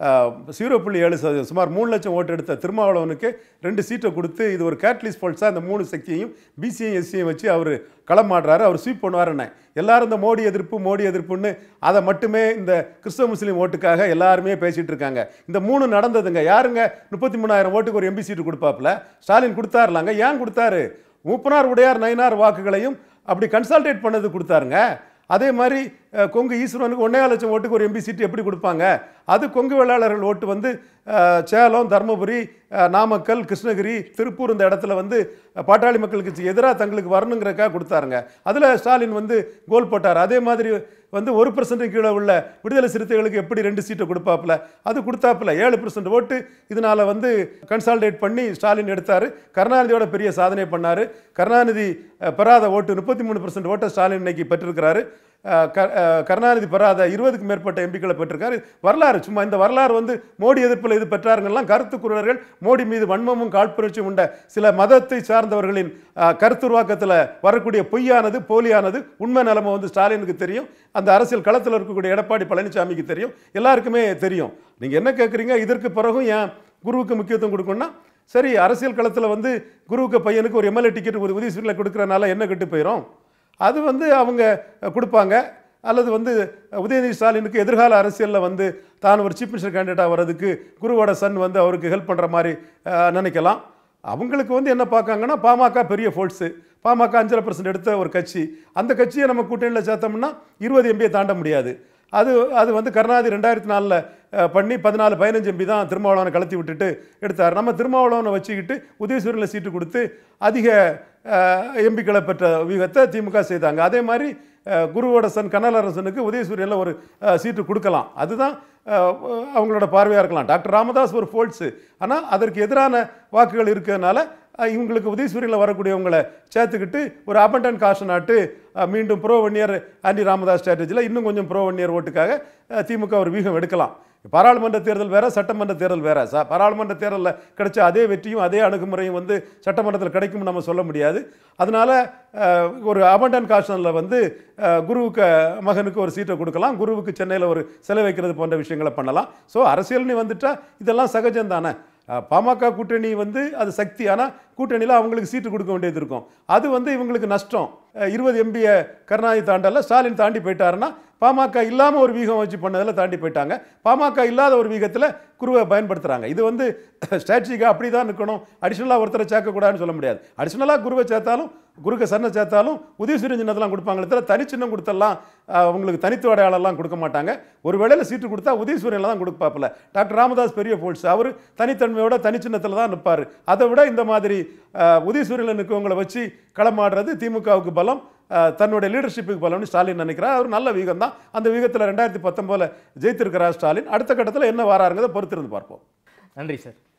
[SPEAKER 2] ஜீரோ புள்ளி ஏழு சதவீதம் சுமார் மூணு லட்சம் ஓட்டு எடுத்த திருமாவளவனுக்கு ரெண்டு சீட்டை கொடுத்து இது ஒரு கேட்லிஸ் போல்ஸாக இந்த மூணு சக்தியையும் பிசியும் எஸ்சியும் வச்சு அவர் களமாடுறாரு அவர் ஸ்வீப் பண்ணுவாருன்னு எல்லாரும் இந்த மோடி எதிர்ப்பு மோடி எதிர்ப்புன்னு அதை மட்டுமே இந்த கிறிஸ்தவ முஸ்லீம் ஓட்டுக்காக எல்லாருமே பேசிட்டு இருக்காங்க இந்த மூணு நடந்ததுங்க யாருங்க முப்பத்தி மூணாயிரம் ஓட்டுக்கு ஒரு எம்பி சீட்டு கொடுப்பாப்புல ஸ்டாலின் கொடுத்தாருலாங்க ஏன் கொடுத்தாரு மூப்பனார் உடையார் நயினார் வாக்குகளையும் அப்படி கன்சல்டேட் பண்ணது கொடுத்தாருங்க அதே மாதிரி அஹ், கொங்கு ஈஸ்வரனுக்கு ஒன்றே லட்சம் ஓட்டுக்கு ஒரு எம்பி சீட்டு எப்படி கொடுப்பாங்க அது கொங்கு வேளாளர்கள் ஓட்டு வந்து அஹ், சேலம் தருமபுரி அஹ், நாமக்கல் கிருஷ்ணகிரி திருப்பூர் இந்த இடத்துல வந்து அஹ், பாட்டாளி மக்களுக்கு எதிராக தங்களுக்கு வரணுங்கிறக்காக கொடுத்தாருங்க அதில் ஸ்டாலின் வந்து கோல் போட்டார் அதே மாதிரி வந்து ஒரு பர்சன்ட் கீழே உள்ள விடுதலை சிறுத்தைகளுக்கு எப்படி ரெண்டு சீட்டை கொடுப்பாப்புல அது கொடுத்தாப்புல ஏழு பர்சன்ட் ஓட்டு இதனால வந்து கன்சால்டேட் பண்ணி ஸ்டாலின் எடுத்தார் கருணாநிதியோட பெரிய சாதனை பண்ணார் கருணாநிதி அஹ், பெறாத ஓட்டு முப்பத்தி மூணு பர்சன்ட் ஓட்டை ஸ்டாலின் இன்னைக்கு பெற்றிருக்கிறாரு அஹ், க- அஹ், கருணாநிதி பெறாத இருபதுக்கு மேற்பட்ட எம்பிக்களை பெற்றிருக்காரு வரலாறு சும்மா இந்த வரலாறு வந்து மோடி எதிர்ப்பில் இது பெற்றாருங்கெல்லாம் கருத்து குரலர்கள் மோடி மீது வன்மமும் காழ்ப்புணர்ச்சியும் உண்ட சில மதத்தை சார்ந்தவர்களின் அஹ், கருத்துருவாக்கத்தில் வரக்கூடிய பொய்யானது போலியானது உண்மை நிலைமை வந்து ஸ்டாலினுக்கு தெரியும் அந்த அரசியல் களத்தில் இருக்கக்கூடிய எடப்பாடி பழனிசாமிக்கு தெரியும் எல்லாருக்குமே தெரியும் நீங்கள் என்ன கேட்குறீங்க இதற்கு பிறகும் ஏன் குருவுக்கு முக்கியத்துவம் கொடுக்கணும்னா சரி அரசியல் களத்தில் வந்து குருவுக்கு பையனுக்கு ஒரு எம்எல்ஏ டிக்கெட் ஒரு உதவி கொடுக்குறனால என்ன கெட்டு போயிடும் அது வந்து அவங்க அஹ், கொடுப்பாங்க அல்லது வந்து அஹ், உதயநிதி ஸ்டாலினுக்கு எதிர்கால அரசியலில் வந்து தான் ஒரு சீஃப் மினிஸ்டர் கேண்டிடேட்டாக வர்றதுக்கு குருவோட சன் வந்து அவருக்கு ஹெல்ப் பண்ணுற மாதிரி அஹ், நினைக்கலாம் அவங்களுக்கு வந்து என்ன பார்க்காங்கன்னா பாமக பெரிய ஃபோர்ஸு பாமக அஞ்சரை பர்சன்ட் எடுத்த ஒரு கட்சி அந்த கட்சியை நம்ம கூட்டணியில் சேர்த்தோம்னா இருபது எம்பியை தாண்ட முடியாது அது அது வந்து கருணாநிதி ரெண்டாயிரத்தி நாலில் பண்ணி பதினாலு பதினஞ்சு எம்பி தான் திருமாவளவனை கலத்தி விட்டுட்டு எடுத்தார் நம்ம திருமாவளவனை வச்சுக்கிட்டு உதயசூரில் சீட்டு கொடுத்து அதிக எம்பிக்களை பெற்ற வியூகத்தை திமுக செய்தாங்க அதே மாதிரி அஹ், குருவோட சன் கனலரசனுக்கு உதயசூரியனில் ஒரு அஹ், சீட்டு கொடுக்கலாம் அதுதான் அஹ், அவங்களோட பார்வையாக இருக்கலாம் டாக்டர் ராமதாஸ் ஒரு ஃபோல்ட்ஸு ஆனால் அதற்கு எதிரான வாக்குகள் இருக்கிறதுனால அஹ், இவங்களுக்கு உதயசூரியனில் வரக்கூடியவங்களை சேர்த்துக்கிட்டு ஒரு அபண்டன் காஷன் ஆட்டு அஹ், மீண்டும் ப்ரோ ஒன் இயர் ஆண்டி ராமதாஸ் ஸ்ட்ராட்டஜியில் இன்னும் கொஞ்சம் ப்ரோ ஒன் இயர் ஓட்டுக்காக அஹ், திமுக ஒரு வியூகம் எடுக்கலாம் பாராளுமன்ற தேர்தல் வேற சட்டமன்ற தேர்தல் வேற ச பாராளுமன்ற தேர்தலில் கிடைச்ச அதே வெற்றியும் அதே அணுகுமுறையும் வந்து சட்டமன்றத்தில் கிடைக்கும்னு நம்ம சொல்ல முடியாது அதனால அஹ், ஒரு அபண்டன் காஷனில் வந்து அஹ், குருவுக்கு மகனுக்கு ஒரு சீட்டை கொடுக்கலாம் குருவுக்கு சென்னையில் ஒரு சிலை வைக்கிறது போன்ற விஷயங்களை பண்ணலாம் ஸோ அரசியல்னு வந்துட்டா இதெல்லாம் சகஜம் தானே அஹ், பாமக கூட்டணி வந்து அது சக்தி ஆனால் கூட்டணியில் அவங்களுக்கு சீட்டு கொடுக்க வேண்டியது இருக்கும் அது வந்து இவங்களுக்கு நஷ்டம் அஹ், இருபது எம்பியை கருணாநிதி தாண்டல ஸ்டாலின் தாண்டி போயிட்டாருன்னா பாமக இல்லாமல் ஒரு வீகம் வச்சு பண்ணதில் தாண்டி போயிட்டாங்க பாமக இல்லாத ஒரு வீகத்தில் குருவை பயன்படுத்துகிறாங்க இது வந்து ஸ்ட்ராட்டஜிக்காக அப்படி தான் இருக்கணும் அடிஷ்னலாக ஒருத்தரை சேர்க்கக்கூடாதுன்னு சொல்ல முடியாது அடிஷ்னலாக குருவை சேர்த்தாலும் குருக்க சன்னை சேர்த்தாலும் உதயசூரியன் சின்னத்தெல்லாம் கொடுப்பாங்களே தவிர தனிச்சின்னம் கொடுத்தெல்லாம் அஹ், அவங்களுக்கு தனித்துவ அடையாளம்லாம் கொடுக்க மாட்டாங்க ஒரு வேளையில் சீட்டு கொடுத்தா உதயசூரியனில் தான் கொடுப்பாப்புல டாக்டர் ராமதாஸ் பெரிய போல்ஸ் அவர் தனித்தன்மையோட தனிச்சின்னத்தில் தான் நிற்பார் அதை விட இந்த மாதிரி அஹ், உதயசூரியனில் நிற்கவங்களை வச்சு களமாடுறது திமுகவுக்கு பலம் அஹ், தன்னுடைய லீடர்ஷிப்புக்கு பலம்னு ஸ்டாலின் நினைக்கிறார் அவர் நல்ல வீகம் தான் அந்த வீகத்தில் ரெண்டாயிரத்தி பத்தொம்போதில் ஜெயித்திருக்கிறார் ஸ்டாலின் அடுத்த கட்டத்தில் என்ன வராருங்கிறத பொறுத்திருந்து பார்ப்போம்
[SPEAKER 3] நன்றி சார்